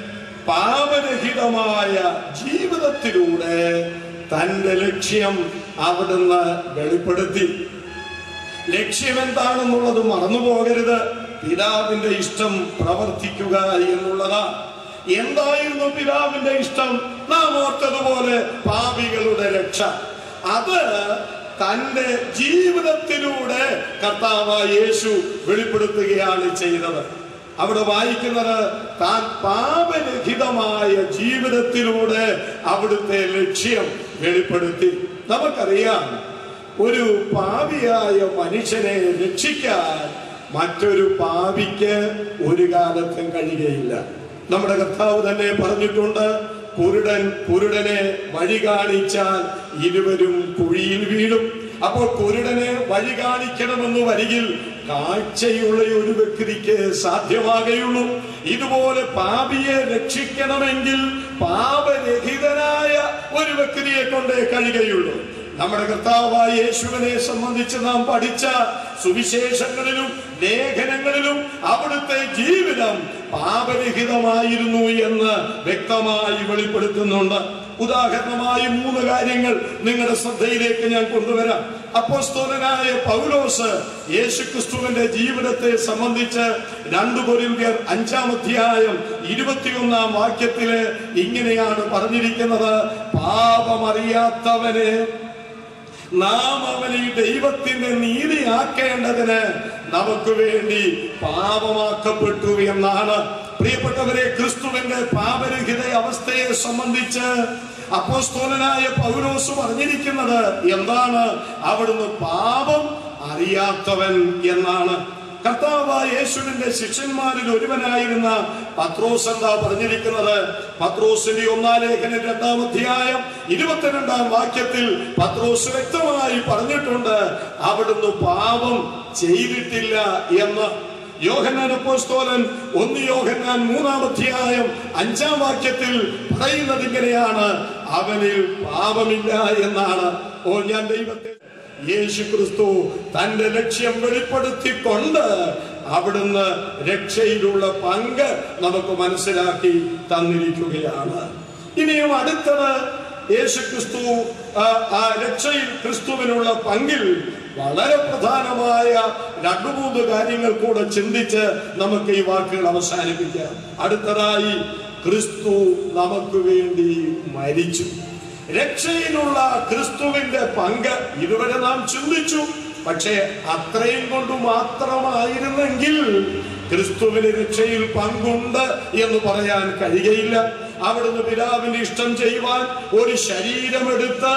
പാപരഹിതമായ ജീവിതത്തിലൂടെ തന്റെ ലക്ഷ്യം അവിടുന്ന് വെളിപ്പെടുത്തി ലക്ഷ്യം എന്താണെന്നുള്ളത് മറന്നു പോകരുത് പിതാവിന്റെ ഇഷ്ടം പ്രവർത്തിക്കുക എന്നുള്ളതാ എന്തായിരുന്നു പിതാവിന്റെ ഇഷ്ടം നാം ഓർത്തതുപോലെ പാപികളുടെ രക്ഷ അത് തന്റെ ജീവിതത്തിലൂടെ കർത്താവ് യേശു വെളിപ്പെടുത്തുകയാണ് ചെയ്തത് അവിടെ വായിക്കുന്നത് താൻ പാപരഹിതമായ ജീവിതത്തിലൂടെ അവിടുത്തെ ലക്ഷ്യം വെളിപ്പെടുത്തി നമുക്കറിയാം ഒരു പാപിയായ മനുഷ്യനെ രക്ഷിക്കാൻ മറ്റൊരു പാപിക്ക് ഒരു കാലത്തും കഴിയുകയില്ല നമ്മുടെ കർത്താവ് തന്നെ പറഞ്ഞിട്ടുണ്ട് കുരുടൻ കുരുടനെ വഴി കാണിച്ചാൽ ഇരുവരും കുഴിയിൽ വീഴും അപ്പോൾ കുരുടനെ വഴി കാണിക്കണമെന്ന് വരികിൽ കാഴ്ചയുള്ള ഒരു വ്യക്തിക്ക് സാധ്യമാകുകയുള്ളൂ ഇതുപോലെ പാപിയെ രക്ഷിക്കണമെങ്കിൽ പാപരഹിതനായ ഒരു വ്യക്തിയെ കൊണ്ടേ കഴിയുകയുള്ളൂ നമ്മുടെ കർത്താവായ യേശുവിനെ സംബന്ധിച്ച് നാം പഠിച്ച സുവിശേഷങ്ങളിലും ലേഖനങ്ങളിലും അവിടുത്തെ ജീവിതം പാപരഹിതമായിരുന്നു എന്ന് വ്യക്തമായി വെളിപ്പെടുത്തുന്നുണ്ട് ഉദാഹരണമായി മൂന്ന് കാര്യങ്ങൾ നിങ്ങളുടെ ശ്രദ്ധയിലേക്ക് ഞാൻ കൊണ്ടുവരാം അപ്പോസ്തോലനായ പൗലോസ് യേശുക്രിസ്തുവിന്റെ ജീവിതത്തെ സംബന്ധിച്ച് രണ്ടു കൊരിന്ത്യർ അഞ്ചാം അധ്യായം ഇരുപത്തിയൊന്നാം വാക്യത്തില് ഇങ്ങനെയാണ് പറഞ്ഞിരിക്കുന്നത് പാപമറിയാത്തവനെ നാം അവനെ ദൈവത്തിന്റെ നീതിയാക്കേണ്ടതിന് നമുക്ക് വേണ്ടി പാപമാക്കപ്പെട്ടു എന്നാണ് പ്രിയപ്പെട്ടവരെ ക്രിസ്തുവിന്റെ പാപരഹിത അവസ്ഥയെ സംബന്ധിച്ച് അപ്പോസ്തോലനായ പൗലോസ് പറഞ്ഞിരിക്കുന്നത് എന്താണ് അവിടുന്ന് പാപം അറിയാത്തവൻ എന്നാണ് കർത്താവായ യേശുവിന്റെ ശിഷ്യന്മാരിൽ ഒരുവനായിരുന്ന പത്രോസ് എന്താ പറഞ്ഞിരിക്കുന്നത് പത്രോസിന്റെ ഒന്നാം ലേഖനം രണ്ടാം അധ്യായം ഇരുപത്തിരണ്ടാം വാക്യത്തിൽ പത്രോസ് വ്യക്തമായി പറഞ്ഞിട്ടുണ്ട് അവിടുന്ന് പാപം ചെയ്തിട്ടില്ല എന്ന് യോഹന്നാൻ അപ്പോസ്തോലൻ ഒന്ന് യോഹന്നാൻ മൂന്നാം അധ്യായം അഞ്ചാം വാക്യത്തിൽ പറയുന്നത് ഇങ്ങനെയാണ് അവനിൽ പാപമില്ല എന്നാണ് ഓ ഞാൻ ദൈവത്തെ യേശു ക്രിസ്തു തന്റെ ലക്ഷ്യം വെളിപ്പെടുത്തിക്കൊണ്ട് അവിടുന്ന് രക്ഷയിലുള്ള പങ്ക് നമുക്ക് മനസ്സിലാക്കി തന്നിരിക്കുകയാണ് ഇനിയും അടുത്തത് യേശു ക്രിസ്തു ആ, ആ രക്ഷയിൽ ക്രിസ്തുവിനുള്ള പങ്കിൽ വളരെ പ്രധാനമായ രണ്ടു മൂന്ന് കാര്യങ്ങൾ കൂടെ ചിന്തിച്ച് നമുക്ക് ഈ വാക്കുകൾ അവസാനിപ്പിക്കാം അടുത്തതായി ക്രിസ്തു നമുക്ക് വേണ്ടി മരിച്ചു രക്ഷയിലുള്ള ക്രിസ്തുവിന്റെ പങ്ക് ഇതുവരെ നാം ചിന്തിച്ചു പക്ഷേ അത്രയും കൊണ്ട് മാത്രമായിരുന്നെങ്കിൽ ക്രിസ്തുവിന് രക്ഷയിൽ പങ്കുണ്ട് എന്ന് പറയാൻ കഴിയുകയില്ല അവിടുന്ന് പിതാവിന്റെ ഇഷ്ടം ചെയ്യുവാൻ ഒരു ശരീരമെടുത്ത്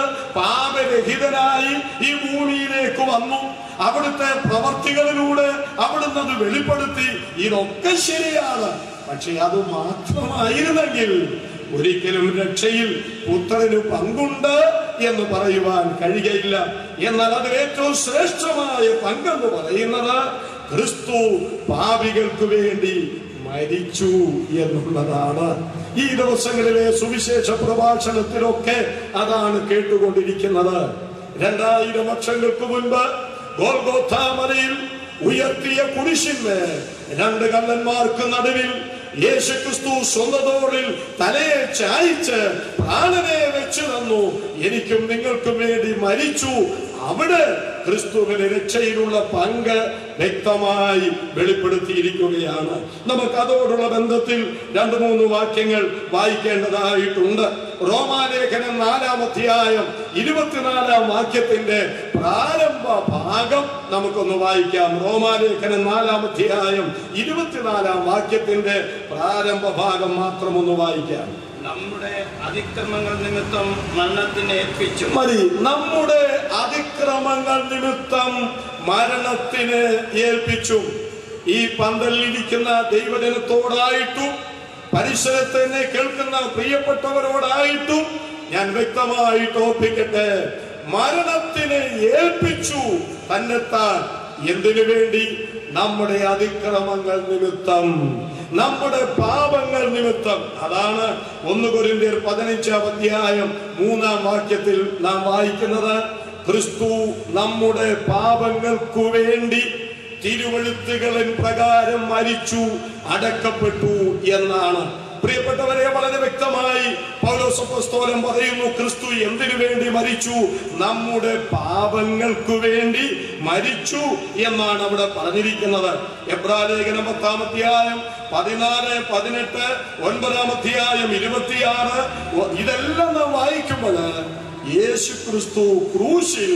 പാപരഹിതനായി ഈ ഭൂമിയിലേക്ക് വന്നു അവിടുത്തെ പ്രവർത്തികളിലൂടെ അവിടുന്ന് അത് വെളിപ്പെടുത്തി ഇതൊക്കെ ശരിയാണ് പക്ഷെ അത് മാത്രമായിരുന്നെങ്കിൽ ഒരിക്കലും രക്ഷയിൽ പുത്രന് പങ്കുണ്ട് എന്ന് പറയുവാൻ കഴിയുകയില്ല എന്നാൽ അതിൽ ഏറ്റവും ശ്രേഷ്ഠമായ പങ്കെന്ന് പറയുന്നത് ക്രിസ്തു പാപികൾക്ക് വേണ്ടി മരിച്ചു എന്നുള്ളതാണ് ഈ ദിവസങ്ങളിലെ സുവിശേഷ പ്രഭാഷണത്തിലൊക്കെ അതാണ് കേട്ടുകൊണ്ടിരിക്കുന്നത് രണ്ടായിരം വർഷങ്ങൾക്ക് മുൻപ് ഗോൽഗോഥാമലയിൽ ഉയർത്തിയ കുരിശിന്മേൽ രണ്ട് കള്ളന്മാർക്ക് നടുവിൽ യേശുക്രിസ്തു സ്വന്തതോറിൽ തലയെ ചായ്ച്ച് പ്രാണനെ വെച്ചു തന്നു എനിക്കും നിങ്ങൾക്കും വേണ്ടി മരിച്ചു അവിടെ ക്രിസ്തുവിന് രക്ഷയിലുള്ള പങ്ക് വ്യക്തമായി വെളിപ്പെടുത്തിയിരിക്കുകയാണ് നമുക്ക് അതോടുള്ള ബന്ധത്തിൽ രണ്ട് മൂന്ന് വാക്യങ്ങൾ വായിക്കേണ്ടതായിട്ടുണ്ട് റോമാലേഖനം നാലാം അധ്യായം ഇരുപത്തിനാലാം വാക്യത്തിന്റെ പ്രാരംഭ ഭാഗം നമുക്കൊന്ന് വായിക്കാം റോമാലേഖനം നാലാം അധ്യായം ഇരുപത്തിനാലാം വാക്യത്തിന്റെ പ്രാരംഭ ഭാഗം മാത്രം ഒന്ന് വായിക്കാം നമ്മുടെ അതിക്രമങ്ങൾ നിമിത്തം മരണത്തിന് ഏൽപ്പിച്ചു മതി നമ്മുടെ അതിക്രമങ്ങൾ നിമിത്തം മരണത്തിന് ഏൽപ്പിച്ചു ഈ പന്തലിരിക്കുന്ന ദൈവജനത്തോടായിട്ടും പരിസരത്ത് എന്നെ കേൾക്കുന്ന പ്രിയപ്പെട്ടവരോടായിട്ടും ഞാൻ വ്യക്തമായിട്ട് ഓർപ്പിക്കട്ടെ മരണത്തിന് ഏൽപ്പിച്ചു തന്നെത്താൻ എന്തിനു വേണ്ടി നമ്മുടെ അതിക്രമങ്ങൾ നിമിത്തം നമ്മുടെ പാപങ്ങൾ നിമിത്തം അതാണ് ഒന്ന് കൊരിന്ത്യർ പതിനഞ്ചാം അധ്യായം മൂന്നാം വാക്യത്തിൽ നാം വായിക്കുന്നത് ക്രിസ്തു നമ്മുടെ പാപങ്ങൾക്കു വേണ്ടി തിരുവഴുത്തുകളിൻ പ്രകാരം മരിച്ചു അടക്കപ്പെട്ടു എന്നാണ് പ്രിയപ്പെട്ടവരെ വളരെ വ്യക്തമായി പൗലോസപ്പസ്തോലം പറയുന്നു ക്രിസ്തു എന്തിനു വേണ്ടി മരിച്ചു നമ്മുടെ പാപങ്ങൾക്കു വേണ്ടി മരിച്ചു എന്നാണ് അവിടെ പറഞ്ഞിരിക്കുന്നത് എബ്രാലേഖനം പത്താം അധ്യായം പതിനാല് പതിനെട്ട് ഒൻപതാം അധ്യായം ഇരുപത്തിയാറ് ഒ- ഇതെല്ലാം നാം വായിക്കുമ്പോൾ യേശു ക്രിസ്തു ക്രൂശിൽ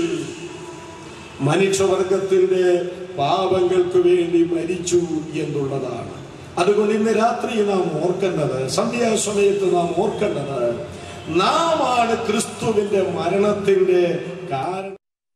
മനുഷ്യവർഗത്തിന്റെ പാപങ്ങൾക്ക് വേണ്ടി മരിച്ചു എന്നുള്ളതാണ് അതുകൊണ്ട് ഇന്ന് രാത്രി നാം ഓർക്കേണ്ടത് സന്ധ്യാസമയത്ത് നാം ഓർക്കേണ്ടത് നാം ആണ് ക്രിസ്തുവിന്റെ മരണത്തിന്റെ കാരണം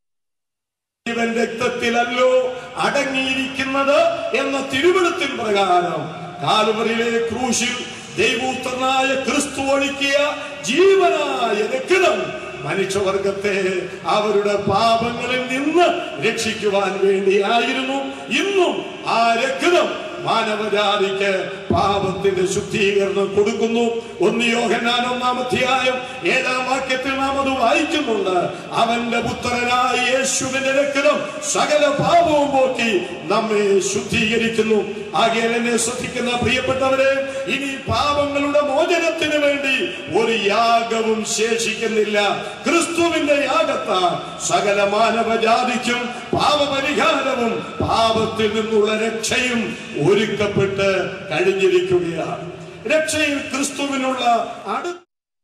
ഇവൻ രക്തത്തിലല്ലോ അടങ്ങിയിരിക്കുന്നത് എന്ന തിരുവഴുത്തിൻ പ്രകാരം കാലുവറിയിലെ ക്രൂശിൽ ദൈവൂത്രനായ ക്രിസ്തു ഒഴുക്കിയ ജീവനായ രക്തം മനുഷ്യവർഗത്തെ അവരുടെ പാപങ്ങളിൽ നിന്ന് രക്ഷിക്കുവാൻ വേണ്ടിയായിരുന്നു ഇന്നും ആ രക്തം മാനവജാതിക്ക് പാപത്തിന്റെ ശുദ്ധീകരണം കൊടുക്കുന്നു ഒന്ന് യോഹന്നാൻ ഒന്നാം അധ്യായം ഏഴാം വാക്യത്തിൽ നാം അത് വായിക്കുന്നുണ്ട് അവന്റെ പുത്രനായ യേശുവിന്റെ രക്തം സകല പാപവും പോക്കി നമ്മെ ശുദ്ധീകരിക്കുന്നു ആകയാൽ എന്നെ ശ്രദ്ധിക്കുന്ന പ്രിയപ്പെട്ടവരെ ഇനി പാപങ്ങളുടെ മോചനത്തിന് വേണ്ടി ഒരു യാഗവും ശേഷിക്കുന്നില്ല ക്രിസ്തുവിന്റെ യാഗത്താൽ സകല മാനവജാതിക്കും പാപപരിഹാരവും പാപത്തിൽ നിന്നുള്ള രക്ഷയും ഒരുക്കപ്പെട്ട് കഴിഞ്ഞിരിക്കുകയാണ് രക്ഷയിൽ ക്രിസ്തുവിനുള്ള അടുത്ത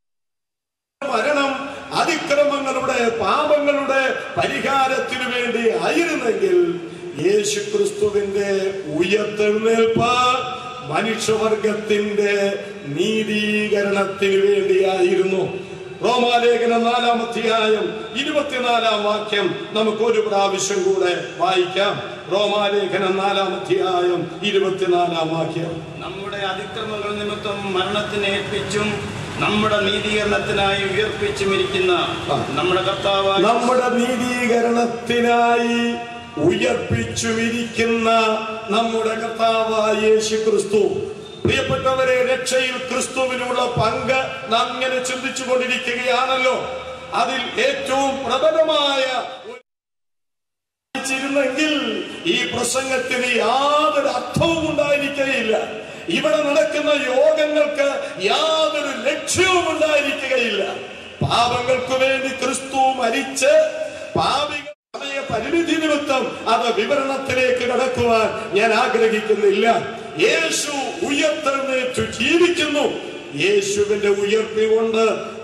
മരണം അതിക്രമങ്ങളുടെ പാപങ്ങളുടെ പരിഹാരത്തിനു വേണ്ടി ആയിരുന്നെങ്കിൽ യേശു ക്രിസ്തുവിന്റെ ഉയർത്തെഴുന്നേൽപ്പ് മനുഷ്യവർഗത്തിന്റെ നീതീകരണത്തിന് വേണ്ടിയായിരുന്നു റോമാലേഖനം നാലാം അധ്യായം ഇരുപത്തിനാലാം വാക്യം നമുക്ക് ഒരു പ്രാവശ്യം കൂടെ വായിക്കാം റോമാലേഖനം നാലാം അധ്യായം ഇരുപത്തിനാലാം വാക്യം നമ്മുടെ അതിക്രമങ്ങൾ നിമിത്തം മരണത്തിന് ഏൽപ്പിച്ചും നമ്മുടെ നീതീകരണത്തിനായി ഉയർപ്പിച്ചുമിരിക്കുന്ന നമ്മുടെ കർത്താവായ നമ്മുടെ നീതീകരണത്തിനായി ഉയർപ്പിച്ചുമിരിക്കുന്ന നമ്മുടെ കർത്താവായ യേശു ക്രിസ്തു പ്രിയപ്പെട്ടവരെ രക്ഷയിൽ ക്രിസ്തുവിനുള്ള പങ്ക് നാം ഇങ്ങനെ ചിന്തിച്ചു കൊണ്ടിരിക്കുകയാണല്ലോ അതിൽ ഏറ്റവും പ്രബലമായ ഒരു ിരുന്നെങ്കിൽ ഈ പ്രസംഗത്തിന് യാതൊരു അർത്ഥവും ഉണ്ടായിരിക്കുകയില്ല ഇവിടെ നടക്കുന്ന യോഗങ്ങൾക്ക് യാതൊരു ലക്ഷ്യവും ഉണ്ടായിരിക്കുകയില്ല പാപങ്ങൾക്ക് വേണ്ടി ക്രിസ്തു മരിച്ച് പാപികൾ സമയ പരിമിതി നിമിത്തം അത് വിവരണത്തിലേക്ക് കടക്കുവാൻ ഞാൻ ആഗ്രഹിക്കുന്നില്ല യേശു ഉയർത്തെഴുന്നേറ്റു ജീവിക്കുന്നു യേശുവിന്റെ ഉയർപ്പി കൊണ്ട്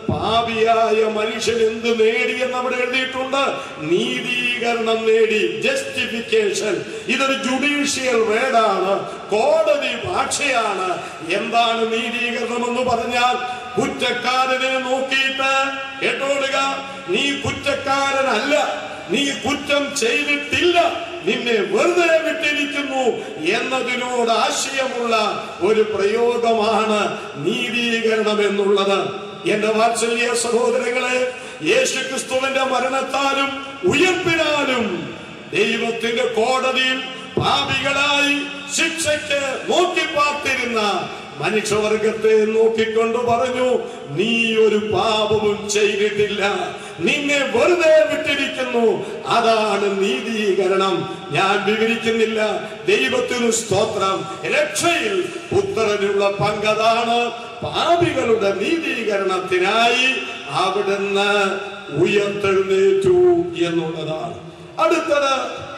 പാപിയായ മനുഷ്യൻ എന്ത് നേടി എന്ന് അവിടെ എഴുതിയിട്ടുണ്ട് നീതീകരണം നേടി ജസ്റ്റിഫിക്കേഷൻ ഇതൊരു ജുഡീഷ്യൽ വേർഡാണ് കോടതി ഭാഷയാണ് എന്താണ് നീതീകരണം എന്ന് പറഞ്ഞാൽ കുറ്റക്കാരനെ നോക്കിയിട്ട് കേട്ടോളുക നീ കുറ്റക്കാരനല്ല നീ കുറ്റം ചെയ്തിട്ടില്ല നിന്നെ വെറുതെ വിട്ടിരിക്കുന്നു എന്നതിനോട് ആശയമുള്ള ഒരു പ്രയോഗമാണ് നീതീകരണം എന്നുള്ളത് എന്റെ വാത്സല്യ സഹോദരങ്ങളെ യേശു ക്രിസ്തുവിന്റെ മരണത്താലും ഉയർപ്പിനാലും ദൈവത്തിന്റെ കോടതിയിൽ പാപികളായി ശിക്ഷയ്ക്ക് നോക്കി പാർത്തിരുന്ന മനുഷ്യവർഗത്തെ നോക്കിക്കൊണ്ട് പറഞ്ഞു നീ ഒരു പാപവും ചെയ്തിട്ടില്ല നിന്നെ വെറുതെ വിട്ടിരിക്കുന്നു അതാണ് നീതീകരണം ഞാൻ വിവരിക്കുന്നില്ല ദൈവത്തിനു സ്തോത്രം രക്ഷയിൽ പുത്രനുള്ള പങ്കതാണ് പാപികളുടെ നീതീകരണത്തിനായി അവിടുന്ന് ഉയർത്തെഴുന്നേറ്റു എന്നുള്ളതാണ് അടുത്തത്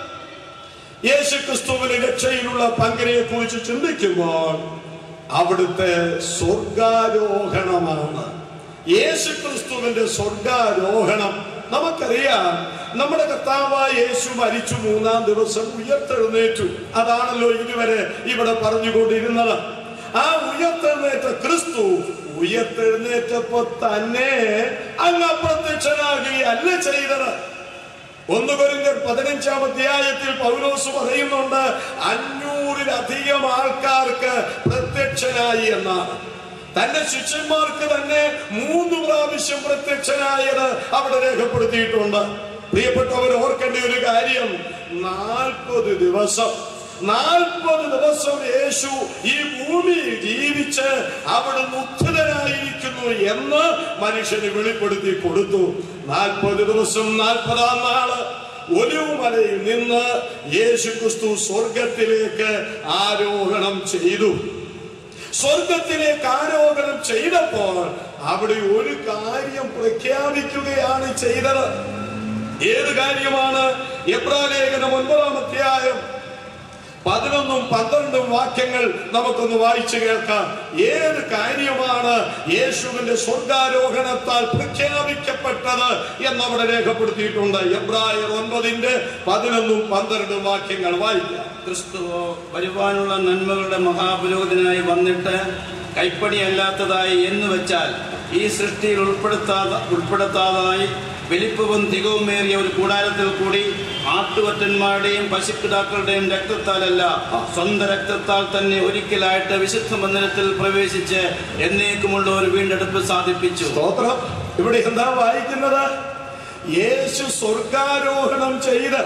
യേശു ക്രിസ്തുവിന് രക്ഷയിലുള്ള പങ്കിനെ കുറിച്ച് ചിന്തിക്കുമ്പോൾ അവിടുത്തെ സ്വർഗാരോഹണമാണ് യേശു ക്രിസ്തുവിന്റെ സ്വർഗാരോഹണം നമുക്കറിയാം നമ്മുടെ കർത്താവായ യേശു മരിച്ചു മൂന്നാം ദിവസം ഉയർത്തെഴുന്നേറ്റു അതാണല്ലോ ഇതുവരെ ഇവിടെ പറഞ്ഞുകൊണ്ടിരുന്നത് ആ ഉയർത്തെഴുന്നേറ്റ ക്രിസ്തു ഉയർത്തെഴുന്നേറ്റപ്പോ തന്നെ അങ്ങ് അപ്രത്യക്ഷനാകുകയല്ല ചെയ്തത് ഒന്ന് കൊരിന്ത്യർ പതിനഞ്ചാം അധ്യായത്തിൽ പൗലോസ് പറയുന്നുണ്ട് അഞ്ഞൂറിലധികം ആൾക്കാർക്ക് പ്രത്യക്ഷനായി എന്നാണ് തന്റെ ശിഷ്യന്മാർക്ക് തന്നെ മൂന്ന് പ്രാവശ്യം പ്രത്യക്ഷനായത് അവിടെ രേഖപ്പെടുത്തിയിട്ടുണ്ട് പ്രിയപ്പെട്ടവർ ഓർക്കേണ്ട ഒരു കാര്യം നാൽപ്പത് ദിവസം നാൽപ്പത് ദിവസം യേശു ഈ ഭൂമിയിൽ ജീവിച്ച് അവിടുന്ന് ഉത്ഥിതനായിരിക്കുന്നു എന്ന് മനുഷ്യന് വെളിപ്പെടുത്തി കൊടുത്തു നാൽപ്പത് ദിവസം നാൽപ്പതാം നാള് ഒലിവുമലയിൽ നിന്ന് യേശു ക്രിസ്തു സ്വർഗത്തിലേക്ക് ആരോഹണം ചെയ്തു സ്വർഗത്തിലേക്ക് ആരോഹണം ചെയ്തപ്പോൾ അവിടെ ഒരു കാര്യം പ്രഖ്യാപിക്കുകയാണ് ചെയ്തത് ഏത് കാര്യമാണ് എബ്രാലേഖനം ഒൻപതാം അധ്യായം പതിനൊന്നും പന്ത്രണ്ടും വാക്യങ്ങൾ നമുക്കൊന്ന് വായിച്ചു കേൾക്കാം ഏത് കാര്യമാണ് യേശുവിന്റെ സ്വർഗാരോഹണത്താൽ പ്രഖ്യാപിക്കപ്പെട്ടത് എന്നവിടെ രേഖപ്പെടുത്തിയിട്ടുണ്ട് എബ്രായർ ഒൻപതിന്റെ പതിനൊന്നും പന്ത്രണ്ടും വാക്യങ്ങൾ വായിക്കാം ക്രിസ്തുവോ വരുവാനുള്ള നന്മകളുടെ മഹാപുരോഹിതനായി വന്നിട്ട് കൈപ്പണിയല്ലാത്തതായി എന്ന് വെച്ചാൽ ഈ സൃഷ്ടിയിൽ ഉൾപ്പെടുത്താതെ ഉൾപ്പെടുത്താതായി വലിപ്പവും തികവുമേറിയ ഒരു കൂടാരത്തിൽ കൂടി ആട്ടുകൊറ്റന്മാരുടെയും പശുക്കിടാക്കളുടെയും രക്തത്താലല്ല സ്വന്തം രക്തത്താൽ തന്നെ ഒരിക്കലായിട്ട് വിശുദ്ധ മന്ദിരത്തിൽ പ്രവേശിച്ച് എന്നേക്കുമുള്ള ഒരു വീണ്ടെടുപ്പ് സാധിപ്പിച്ചു സ്തോത്രം ഇവിടെ എന്താ വായിക്കുന്നത് യേശു സ്വർഗാരോഹണം ചെയ്ത്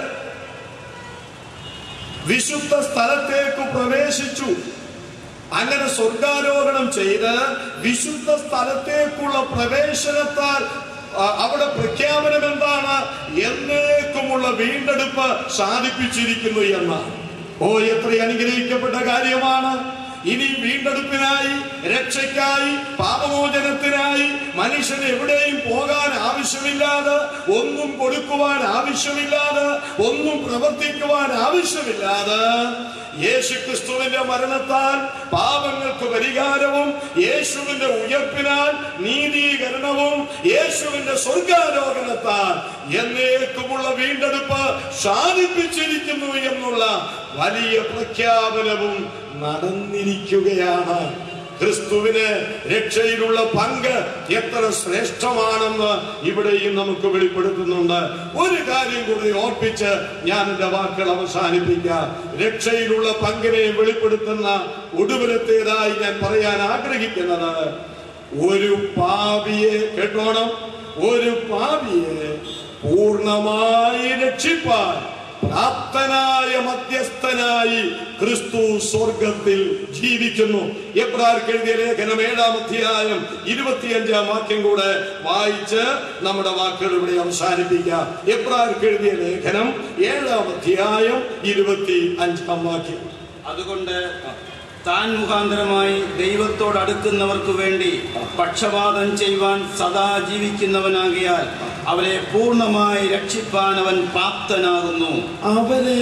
വിശുദ്ധ സ്ഥലത്തേക്ക് പ്രവേശിച്ചു അങ്ങനെ സ്വർഗാരോഹണം ചെയ്ത് വിശുദ്ധ സ്ഥലത്തേക്കുള്ള പ്രവേശനത്താൽ ആ, അവിടെ പ്രഖ്യാപനം എന്താണ് എന്നേക്കുമുള്ള വീണ്ടെടുപ്പ് സാധിപ്പിച്ചിരിക്കുന്നു എന്നാണ് ഓ എത്ര അനുഗ്രഹിക്കപ്പെട്ട കാര്യമാണ് ഇനി വീണ്ടെടുപ്പിനായി രക്ഷയ്ക്കായി പാപമോചനത്തിനായി മനുഷ്യന് എവിടെയും പോകാൻ ആവശ്യമില്ലാതെ ഒന്നും കൊടുക്കുവാൻ ആവശ്യമില്ലാതെ ഒന്നും പ്രവർത്തിക്കുവാൻ ആവശ്യമില്ലാതെ യേശു ക്രിസ്തുവിന്റെ മരണത്താൽ പാപങ്ങൾക്ക് പരിഹാരവും യേശുവിന്റെ ഉയർപ്പിനാൽ നീതീകരണവും യേശുവിന്റെ സ്വർഗാരോഹണത്താൽ എന്നേക്കുമുള്ള വീണ്ടെടുപ്പ് സാധിപ്പിച്ചിരിക്കുന്നു എന്നുള്ള വലിയ പ്രഖ്യാപനവും നടന്നിരിക്കുകയാണ് ക്രിസ്തുവിന് രക്ഷയിലുള്ള പങ്ക് എത്ര ശ്രേഷ്ഠമാണെന്ന് ഇവിടെയും നമുക്ക് വെളിപ്പെടുത്തുന്നുണ്ട് ഒരു കാര്യം കൂടി ഓർപ്പിച്ച് ഞാൻ എന്റെ വാക്കുകൾ അവസാനിപ്പിക്കാം രക്ഷയിലുള്ള പങ്കിനെ വെളിപ്പെടുത്തുന്ന ഒടുവിലത്തേതായി ഞാൻ പറയാൻ ആഗ്രഹിക്കുന്നത് ഒരു പാപിയെ കേട്ടോണം ഒരു പാപിയെ പൂർണ്ണമായി രക്ഷിപ്പാൻ പ്രാപ്തനായ മധ്യസ്ഥനായി ക്രിസ്തു സ്വർഗത്തിൽ ജീവിക്കുന്നു എബ്രാർക്ക് എഴുതിയ ലേഖനം ഏഴാം അധ്യായം ഇരുപത്തിയഞ്ചാം വാക്യം കൂടെ വായിച്ച് നമ്മുടെ വാക്കുകൾ ഇവിടെ അവസാനിപ്പിക്കാം എബ്രാർക്ക് എഴുതിയ ലേഖനം ഏഴാം അധ്യായം ഇരുപത്തി അഞ്ചാം വാക്യം അതുകൊണ്ട് താൻ മുഖാന്തരമായി ദൈവത്തോട് അടുക്കുന്നവർക്ക് വേണ്ടി പക്ഷപാതം ചെയ്യുവാൻ സദാ ജീവിക്കുന്നവനാകിയാൽ അവരെ പൂർണ്ണമായി രക്ഷിപ്പാൻ അവൻ പ്രാപ്തനാകുന്നു അവരെ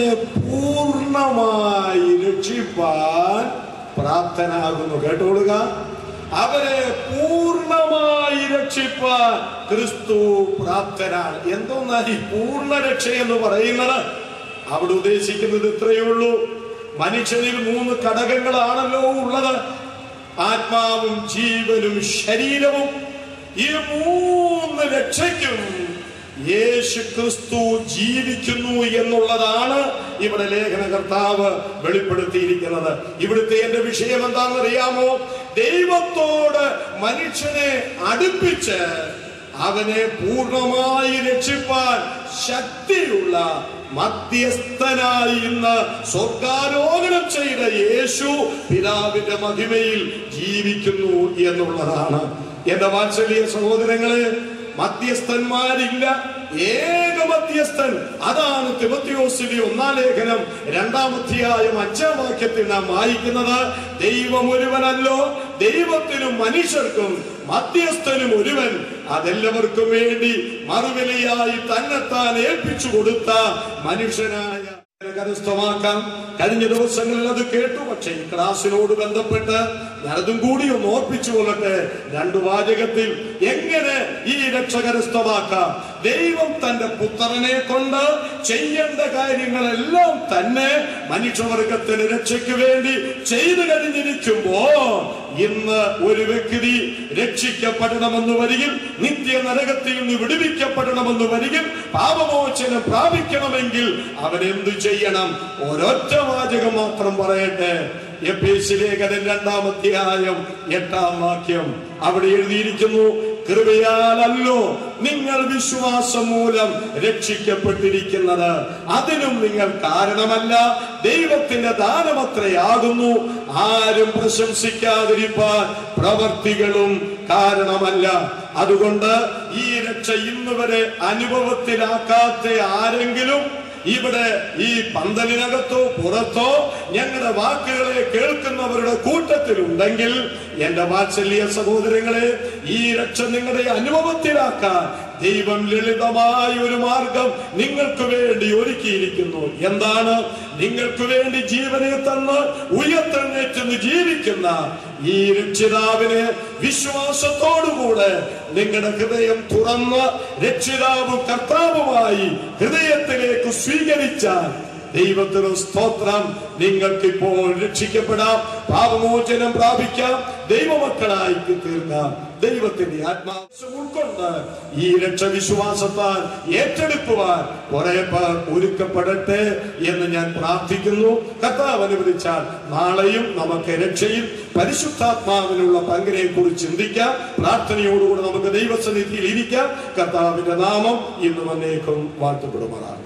പൂർണ്ണമായി രക്ഷിപ്പാൻ പ്രാപ്തനാകുന്നു കേട്ടോളുക അവരെ പൂർണ്ണമായി രക്ഷിപ്പാൻ ക്രിസ്തു പ്രാപ്തനാണ് എന്തോന്നാണ് ഈ പൂർണ്ണ രക്ഷ എന്ന് പറയുന്നത് അവിടെ ഉദ്ദേശിക്കുന്നത് ഇത്രയേ ഉള്ളൂ മനുഷ്യനിൽ മൂന്ന് ഘടകങ്ങളാണല്ലോ ഉള്ളത് ആത്മാവും ജീവനും ശരീരവും ഈ മൂന്ന് രക്ഷയ്ക്കും യേശു ക്രിസ്തു ജീവിക്കുന്നു എന്നുള്ളതാണ് ഇവിടെ ലേഖനകർത്താവ് വെളിപ്പെടുത്തിയിരിക്കുന്നത് ഇവിടുത്തെ എന്റെ വിഷയം എന്താണെന്ന് അറിയാമോ ദൈവത്തോട് മനുഷ്യനെ അടുപ്പിച്ച് അവനെ പൂർണ്ണമായി രക്ഷിപ്പാൻ ശക്തിയുള്ള മധ്യസ്ഥനായി ഇന്ന് സ്വർഗാരോഹണം ചെയ്ത യേശു പിതാവിന്റെ മഹിമയിൽ ജീവിക്കുന്നു എന്നുള്ളതാണ് എന്റെ വാത്സല്യ സഹോദരങ്ങളെ മധ്യസ്ഥന്മാരില്ല ഏക മധ്യസ്ഥൻ അതാണ് തിമത്തിയോസിന്റെ ഒന്നാം ലേഖനം രണ്ടാം അധ്യായം അഞ്ചാം വാക്യത്തിൽ നാം വായിക്കുന്നത് ദൈവം ഒരുവനല്ലോ ദൈവത്തിനും മനുഷ്യർക്കും മധ്യസ്ഥനും ഒരുവൻ അതെല്ലാവർക്കും വേണ്ടി മറുവിലയായി തന്നെത്താൻ ഏൽപ്പിച്ചു കൊടുത്ത മനുഷ്യനായ കരസ്ഥമാക്കാം കഴിഞ്ഞ ദിവസങ്ങളിൽ അത് കേട്ടു പക്ഷേ ഈ ക്ലാസ്സിനോട് ബന്ധപ്പെട്ട് ഞാനതും കൂടി ഒന്ന് ഓർപ്പിച്ചു കൊള്ളട്ടെ രണ്ടു വാചകത്തിൽ എങ്ങനെ ഈ രക്ഷ കരസ്ഥമാക്കാം ദൈവം തന്റെ പുത്രനെ കൊണ്ട് ചെയ്യേണ്ട കാര്യങ്ങളെല്ലാം തന്നെ മനുഷ്യവർഗത്തിന് രക്ഷയ്ക്ക് വേണ്ടി ചെയ്തു കഴിഞ്ഞിരിക്കുമ്പോ ഇന്ന് ഒരു വ്യക്തി രക്ഷിക്കപ്പെടണമെന്ന് വരികിൽ നിത്യ നരകത്തിൽ നിന്ന് വിടുവിക്കപ്പെടണമെന്ന് വരികിൽ പാപമോചനം പ്രാപിക്കണമെങ്കിൽ അവൻ എന്തു ചെയ്യണം ഒരൊറ്റ വാചകം മാത്രം പറയട്ടെ എപ്പേസ് ലേഖനം രണ്ടാം അധ്യായം എട്ടാം വാക്യം അവിടെ എഴുതിയിരിക്കുന്നു കൃപയാലല്ലോ നിങ്ങൾ വിശ്വാസം മൂലം രക്ഷിക്കപ്പെട്ടിരിക്കുന്നത് അതിനും നിങ്ങൾ കാരണമല്ല ദൈവത്തിന്റെ ദാനമത്രയാകുന്നു ആരും പ്രശംസിക്കാതിരിപ്പാൻ പ്രവർത്തികളും കാരണമല്ല അതുകൊണ്ട് ഈ രക്ഷ ഇന്ന് വരെ അനുഭവത്തിലാക്കാത്ത ആരെങ്കിലും ഇവിടെ ഈ പന്തലിനകത്തോ പുറത്തോ ഞങ്ങളുടെ വാക്കുകളെ കേൾക്കുന്നവരുടെ കൂട്ടത്തിലുണ്ടെങ്കിൽ എന്റെ വാത്സല്യ സഹോദരങ്ങളെ ഈ രക്ഷ നിങ്ങളുടെ അനുഭവത്തിലാക്കാൻ ദൈവം ലളിതമായ ഒരു മാർഗം നിങ്ങൾക്ക് വേണ്ടി ഒരുക്കിയിരിക്കുന്നു എന്താണ് നിങ്ങൾക്ക് വേണ്ടി ജീവനെ തന്ന് ഉയർത്തെഴുന്നേറ്റ് ജീവിക്കുന്ന ഈ രക്ഷിതാവിനെ വിശ്വാസത്തോടുകൂടെ നിങ്ങളുടെ ഹൃദയം തുറന്ന് രക്ഷിതാവും കർത്താവുമായി ഹൃദയത്തിലേക്ക് സ്വീകരിച്ചാൽ ദൈവത്തിന് സ്തോത്രം നിങ്ങൾക്കിപ്പോൾ രക്ഷിക്കപ്പെടാം പാപമോചനം പ്രാപിക്കാം ദൈവമക്കളായി തീർക്കാം ദൈവത്തിന്റെ ആത്മാവശ്യം ഉൾക്കൊണ്ട് ഈ രക്ഷവിശ്വാസത്താൽ ഏറ്റെടുക്കുവാൻ കുറെ പേർ ഒരുക്കപ്പെടട്ടെ എന്ന് ഞാൻ പ്രാർത്ഥിക്കുന്നു കർത്താവ് അനുവദിച്ചാൽ നാളെയും നമുക്ക് രക്ഷയിൽ പരിശുദ്ധാത്മാവിനുള്ള പങ്കിനെ കുറിച്ച് ചിന്തിക്കാം പ്രാർത്ഥനയോടുകൂടി നമുക്ക് ദൈവസന്നിധിയിൽ ഇരിക്കാം കർത്താവിന്റെ നാമം ഇന്ന് വന്നേക്കും വാഴ്ത്തപ്പെടുമാറാണ്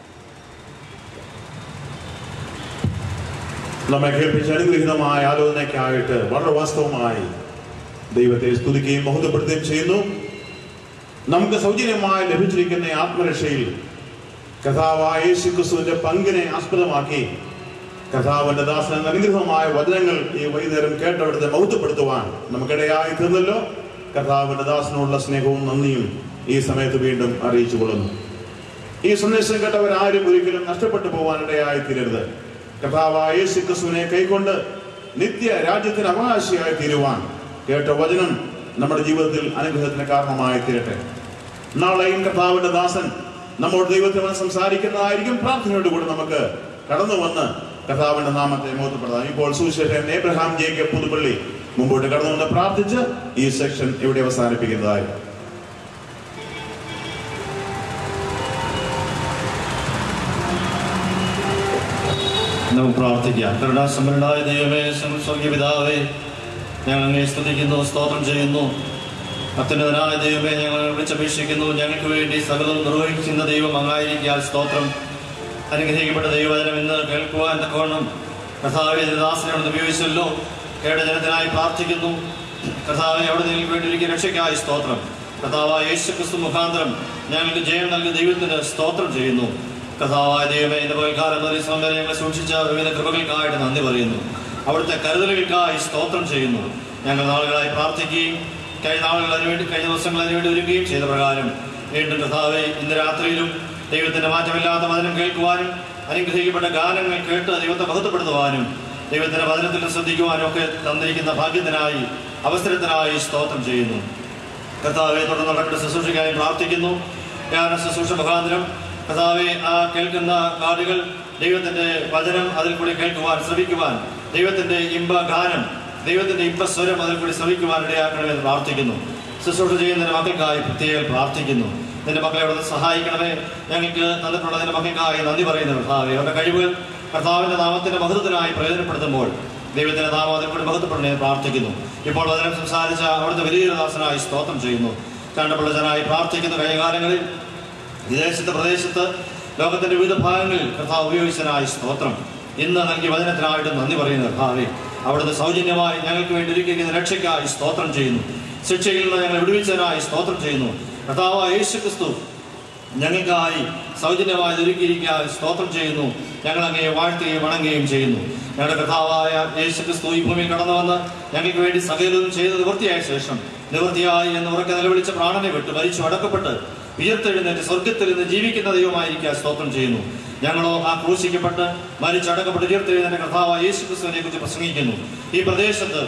നമ്മെ കേൾപ്പിച്ച അനുഗ്രഹീതമായ ആലോചനയ്ക്കായിട്ട് വളരെ വാസ്തവമായി ദൈവത്തെ സ്തുതിക്കുകയും മഹത്വപ്പെടുത്തുകയും ചെയ്യുന്നു നമുക്ക് സൗജന്യമായി ലഭിച്ചിരിക്കുന്ന ഈ ആത്മരക്ഷയിൽ കഥാവായ യേശു ക്രിസ്തുവിന്റെ പങ്കിനെ ആസ്പദമാക്കി കഥാവിന്റെ ദാസൻ എന്ന അനുഗ്രഹമായ വചനങ്ങൾ ഈ വൈകുന്നേരം കേട്ടവിടുത്തെ മഹത്വപ്പെടുത്തുവാൻ നമുക്കിടയായി തീർന്നല്ലോ കഥാവിന്റെ ദാസനുള്ള സ്നേഹവും നന്ദിയും ഈ സമയത്ത് വീണ്ടും അറിയിച്ചു കൊള്ളുന്നു ഈ സന്ദേശം കേട്ടവരാരും ഒരിക്കലും നഷ്ടപ്പെട്ടു പോകാനിടയായി തീരരുത് കഥാവായ യേശു ക്രിസ്തുവിനെ കൈക്കൊണ്ട് നിത്യ രാജ്യത്തിന് അവകാശിയായി തീരുവാൻ കേട്ട വചനം നമ്മുടെ ജീവിതത്തിൽ അനുഗ്രഹത്തിന് കാരണമായി തീരട്ടെ നാളെയും കർത്താവിന്റെ ദാസൻ നമ്മോട് ദൈവത്തിന് സംസാരിക്കുന്നതായിരിക്കും പ്രാർത്ഥനയോട് കൂടി നമുക്ക് കടന്നു വന്ന് കർത്താവിന്റെ നാമത്തെ മോത്തപ്പെടാം ഇപ്പോൾ സുവിശേഷൻ എബ്രഹാം ജേക്ക് പുതുപ്പള്ളി മുമ്പോട്ട് കടന്നു വന്ന് പ്രാർത്ഥിച്ച് ഈ സെക്ഷൻ ഇവിടെ അവസാനിപ്പിക്കുന്നതായിരിക്കും നമുക്ക് പ്രാർത്ഥിക്കാം കരുണാസമ്പന്നനായ ദൈവമേ സ്വർഗീയ പിതാവേ ഞങ്ങൾ അങ്ങേ സ്തുതിക്കുന്നു സ്തോത്രം ചെയ്യുന്നു അത്യുന്നതനായ ദൈവമേ ഞങ്ങൾ വിളിച്ചപേക്ഷിക്കുന്നു ഞങ്ങൾക്ക് വേണ്ടി സകലവും നിർവഹിക്കുന്ന ദൈവം അങ്ങായിരിക്കാൻ സ്തോത്രം അനുഗ്രഹിക്കപ്പെട്ട ദൈവവചനം ഇന്ന് കേൾക്കുവാൻ തക്കവണ്ണം കഥാവെ ദാസനോട് ഉപയോഗിച്ചല്ലോ കേട്ട ജനത്തിനായി പ്രാർത്ഥിക്കുന്നു കഥാവെ അവിടെ നിങ്ങൾക്ക് വേണ്ടി ഒരിക്കൽ രക്ഷയ്ക്കായി സ്തോത്രം കഥാവായ യേശു ക്രിസ്തു മുഖാന്തരം ഞങ്ങൾക്ക് ജയം നൽകിയ ദൈവത്തിന് സ്തോത്രം ചെയ്യുന്നു കഥാവായ ദൈവമേ ഇന്ന് പകൽക്കാലം ഒരു സമയം ഞങ്ങളെ സൂക്ഷിച്ച വിവിധ കൃപകൾക്കായിട്ട് നന്ദി പറയുന്നു അവിടുത്തെ കരുതലുകൾക്കായി സ്തോത്രം ചെയ്യുന്നു ഞങ്ങൾ നാളുകളായി പ്രാർത്ഥിക്കുകയും കഴിഞ്ഞ നാളുകൾ അതിനുവേണ്ടി കഴിഞ്ഞ ദിവസങ്ങൾ അതിനുവേണ്ടി ഒരുങ്ങുകയും ചെയ്ത പ്രകാരം വീണ്ടും കഥാവെ ഇന്ന് രാത്രിയിലും ദൈവത്തിന്റെ മാറ്റമില്ലാത്ത വചനം കേൾക്കുവാനും അനുഗ്രഹിക്കപ്പെട്ട ഗാനങ്ങൾ കേട്ട് ദൈവത്തെ ബഹുത്തപ്പെടുത്തുവാനും ദൈവത്തിന്റെ വചനത്തിൽ ശ്രദ്ധിക്കുവാനും ഒക്കെ തന്നിരിക്കുന്ന ഭാഗ്യത്തിനായി അവസരത്തിനായി സ്തോത്രം ചെയ്യുന്നു കർത്താവെ തുടർന്ന് നടക്കുന്ന ശുശ്രൂഷയ്ക്കായി പ്രാർത്ഥിക്കുന്നു ഞാൻ ശുശ്രൂഷ മുഖാന്തരം കർത്താവെ ആ കേൾക്കുന്ന കാടുകൾ ദൈവത്തിന്റെ വചനം അതിൽ കൂടി കേൾക്കുവാൻ ശ്രമിക്കുവാൻ ദൈവത്തിന്റെ ഇമ്പ ഗാനം ദൈവത്തിന്റെ ഇമ്പസ്വരം അതിൽ കൂടി ശ്രമിക്കുവാൻ ഇടയാക്കണമെന്ന് പ്രാർത്ഥിക്കുന്നു ശുശ്രൂഷ ചെയ്യുന്നതിന്റെ മക്കൾക്കായി പ്രത്യേകം പ്രാർത്ഥിക്കുന്നു നിന്റെ മക്കളെ അവിടെ സഹായിക്കണമേ ഞങ്ങൾക്ക് തന്നിട്ടുള്ള നിന്റെ മക്കൾക്കായി നന്ദി പറയുന്നു കർത്താവെ അവരുടെ കഴിവുകൾ കർത്താവിന്റെ നാമത്തിന്റെ മഹത്വത്തിനായി പ്രയോജനപ്പെടുത്തുമ്പോൾ ദൈവത്തിന്റെ നാമം അതിൽ കൂടി മഹത്വപ്പെടണേ എന്ന് പ്രാർത്ഥിക്കുന്നു ഇപ്പോൾ വചനം സംസാരിച്ച അവിടുത്തെ വലിയൊരു ദാസനായി സ്തോത്രം ചെയ്യുന്നു കണ്ടപിള്ളജനായി പ്രാർത്ഥിക്കുന്ന കഴിഞ്ഞ കാലങ്ങളിൽ വിദേശത്ത് പ്രദേശത്ത് ലോകത്തിന്റെ വിവിധ ഭാഗങ്ങളിൽ കർത്താവ് ഉപയോഗിച്ചതിനായി സ്തോത്രം ഇന്ന് നൽകിയ വചനത്തിനായിട്ട് നന്ദി പറയുന്നു കർത്താവെ അവിടുന്ന് സൗജന്യമായി ഞങ്ങൾക്ക് വേണ്ടി ഒരുക്കിയിരിക്കുന്ന രക്ഷയ്ക്കായി സ്തോത്രം ചെയ്യുന്നു ശിക്ഷയിൽ നിന്ന് ഞങ്ങൾ വിടുവിച്ചതിനായി സ്തോത്രം ചെയ്യുന്നു കർത്താവ് യേശു ക്രിസ്തു ഞങ്ങൾക്കായി സൗജന്യമായി ഒരുക്കിയിരിക്കാൻ സ്തോത്രം ചെയ്യുന്നു ഞങ്ങൾ അങ്ങയെ വാഴ്ത്തുകയും വണങ്ങുകയും ചെയ്യുന്നു ഞങ്ങളുടെ കർത്താവായ യേശു ക്രിസ്തു ഈ ഭൂമിയിൽ കടന്നു വന്ന് ഞങ്ങൾക്ക് വേണ്ടി സകലവും ചെയ്ത് നിവൃത്തിയായ ശേഷം നിവൃത്തിയായി എന്ന് ഉറക്കെ നിലവിളിച്ച പ്രാണനെ വിട്ട് മരിച്ചു അടക്കപ്പെട്ട് ഉയർത്തെഴുന്നേറ്റ് സ്വർഗത്തിൽ നിന്ന് ജീവിക്കുന്ന ദൈവമായിരിക്കാൻ സ്തോത്രം ചെയ്യുന്നു ഞങ്ങളോ ആ ക്രൂശിക്കപ്പെട്ട് മരിച്ചടക്കപ്പെട്ട് ഉയർത്തെഴുന്നേറ്റ കർത്താവായ യേശു ക്രിസ്തുവിനെ കുറിച്ച് പ്രസംഗിക്കുന്നു ഈ പ്രദേശത്ത്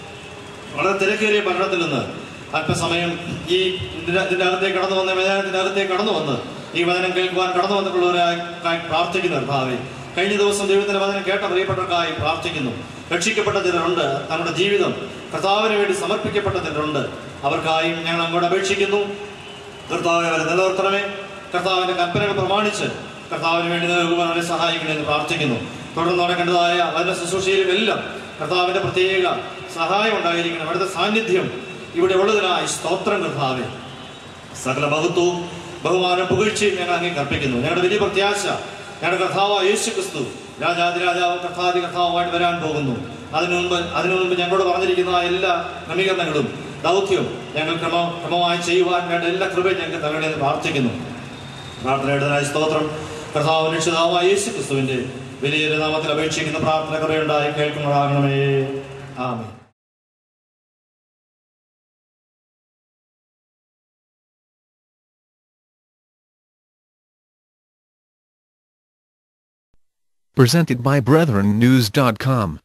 വളരെ തിരക്കേറിയ ഭരണത്തിൽ നിന്ന് അല്പസമയം ഈ ഇതിന്റെ ഇതിന്റെ അകത്തേക്ക് കടന്നു വന്ന വേദനത്തിന്റെ അകത്തേക്ക് കടന്നു വന്ന് ഈ വചനം കേൾക്കുവാൻ കടന്നു വന്നിട്ടുള്ളവരായി ആയി പ്രാർത്ഥിക്കുന്നു കർത്താവെ കഴിഞ്ഞ ദിവസം ദൈവത്തിന്റെ വചനം കേട്ട പ്രിയപ്പെട്ടവർക്കായി പ്രാർത്ഥിക്കുന്നു രക്ഷിക്കപ്പെട്ട ചിലരുണ്ട് തങ്ങളുടെ ജീവിതം കർത്താവിന് വേണ്ടി സമർപ്പിക്കപ്പെട്ട ചിലരുണ്ട് അവർക്കായും ഞങ്ങൾ അങ്ങോട്ട് അപേക്ഷിക്കുന്നു കർത്താവെ അവരെ നിലനിർത്തണമേ കർത്താവിന്റെ കൽപ്പനകൾ പ്രമാണിച്ച് കർത്താവിന് വേണ്ടി നൽകുവാൻ അവരെ സഹായിക്കണമെന്ന് പ്രാർത്ഥിക്കുന്നു തുടർന്ന് നടക്കേണ്ടതായ അതിന്റെ ശുശ്രൂഷയിലും എല്ലാം കർത്താവിന്റെ പ്രത്യേക സഹായം ഉണ്ടായിരിക്കണം അവിടുത്തെ സാന്നിധ്യം ഇവിടെ ഉള്ളതിനായി സ്തോത്രം കർത്താവെ സകല മഹത്വവും ബഹുമാനം പുകഴ്ചയും ഞങ്ങൾ അങ്ങേ കർപ്പിക്കുന്നു ഞങ്ങളുടെ വലിയ പ്രത്യാശ ഞങ്ങളുടെ കർത്താവ് യേശു ക്രിസ്തു രാജാതി രാജാവ് കർത്താതി കർത്താവുമായിട്ട് വരാൻ പോകുന്നു അതിനു മുമ്പ് അതിനു മുമ്പ് ഞങ്ങളോട് പറഞ്ഞിരിക്കുന്ന ആ എല്ലാ ക്രമീകരണങ്ങളും ദൗത്യവും ഞങ്ങൾ ക്രമ ക്രമമായി ചെയ്യുവാൻ വേണ്ട എല്ലാ കൃപയും ഞങ്ങൾക്ക് തരണമെന്ന് പ്രാർത്ഥിക്കുന്നു പ്രാർത്ഥനയുടേതായ സ്തോത്രം കർത്താവ് രക്ഷിതാവായ യേശു ക്രിസ്തുവിന്റെ വലിയൊരു നാമത്തിൽ അപേക്ഷിക്കുന്ന പ്രാർത്ഥന കുറയുണ്ടായി കേൾക്കുമ്പോഴാകണമേ ആമേ Presented by BrethrenNews.com.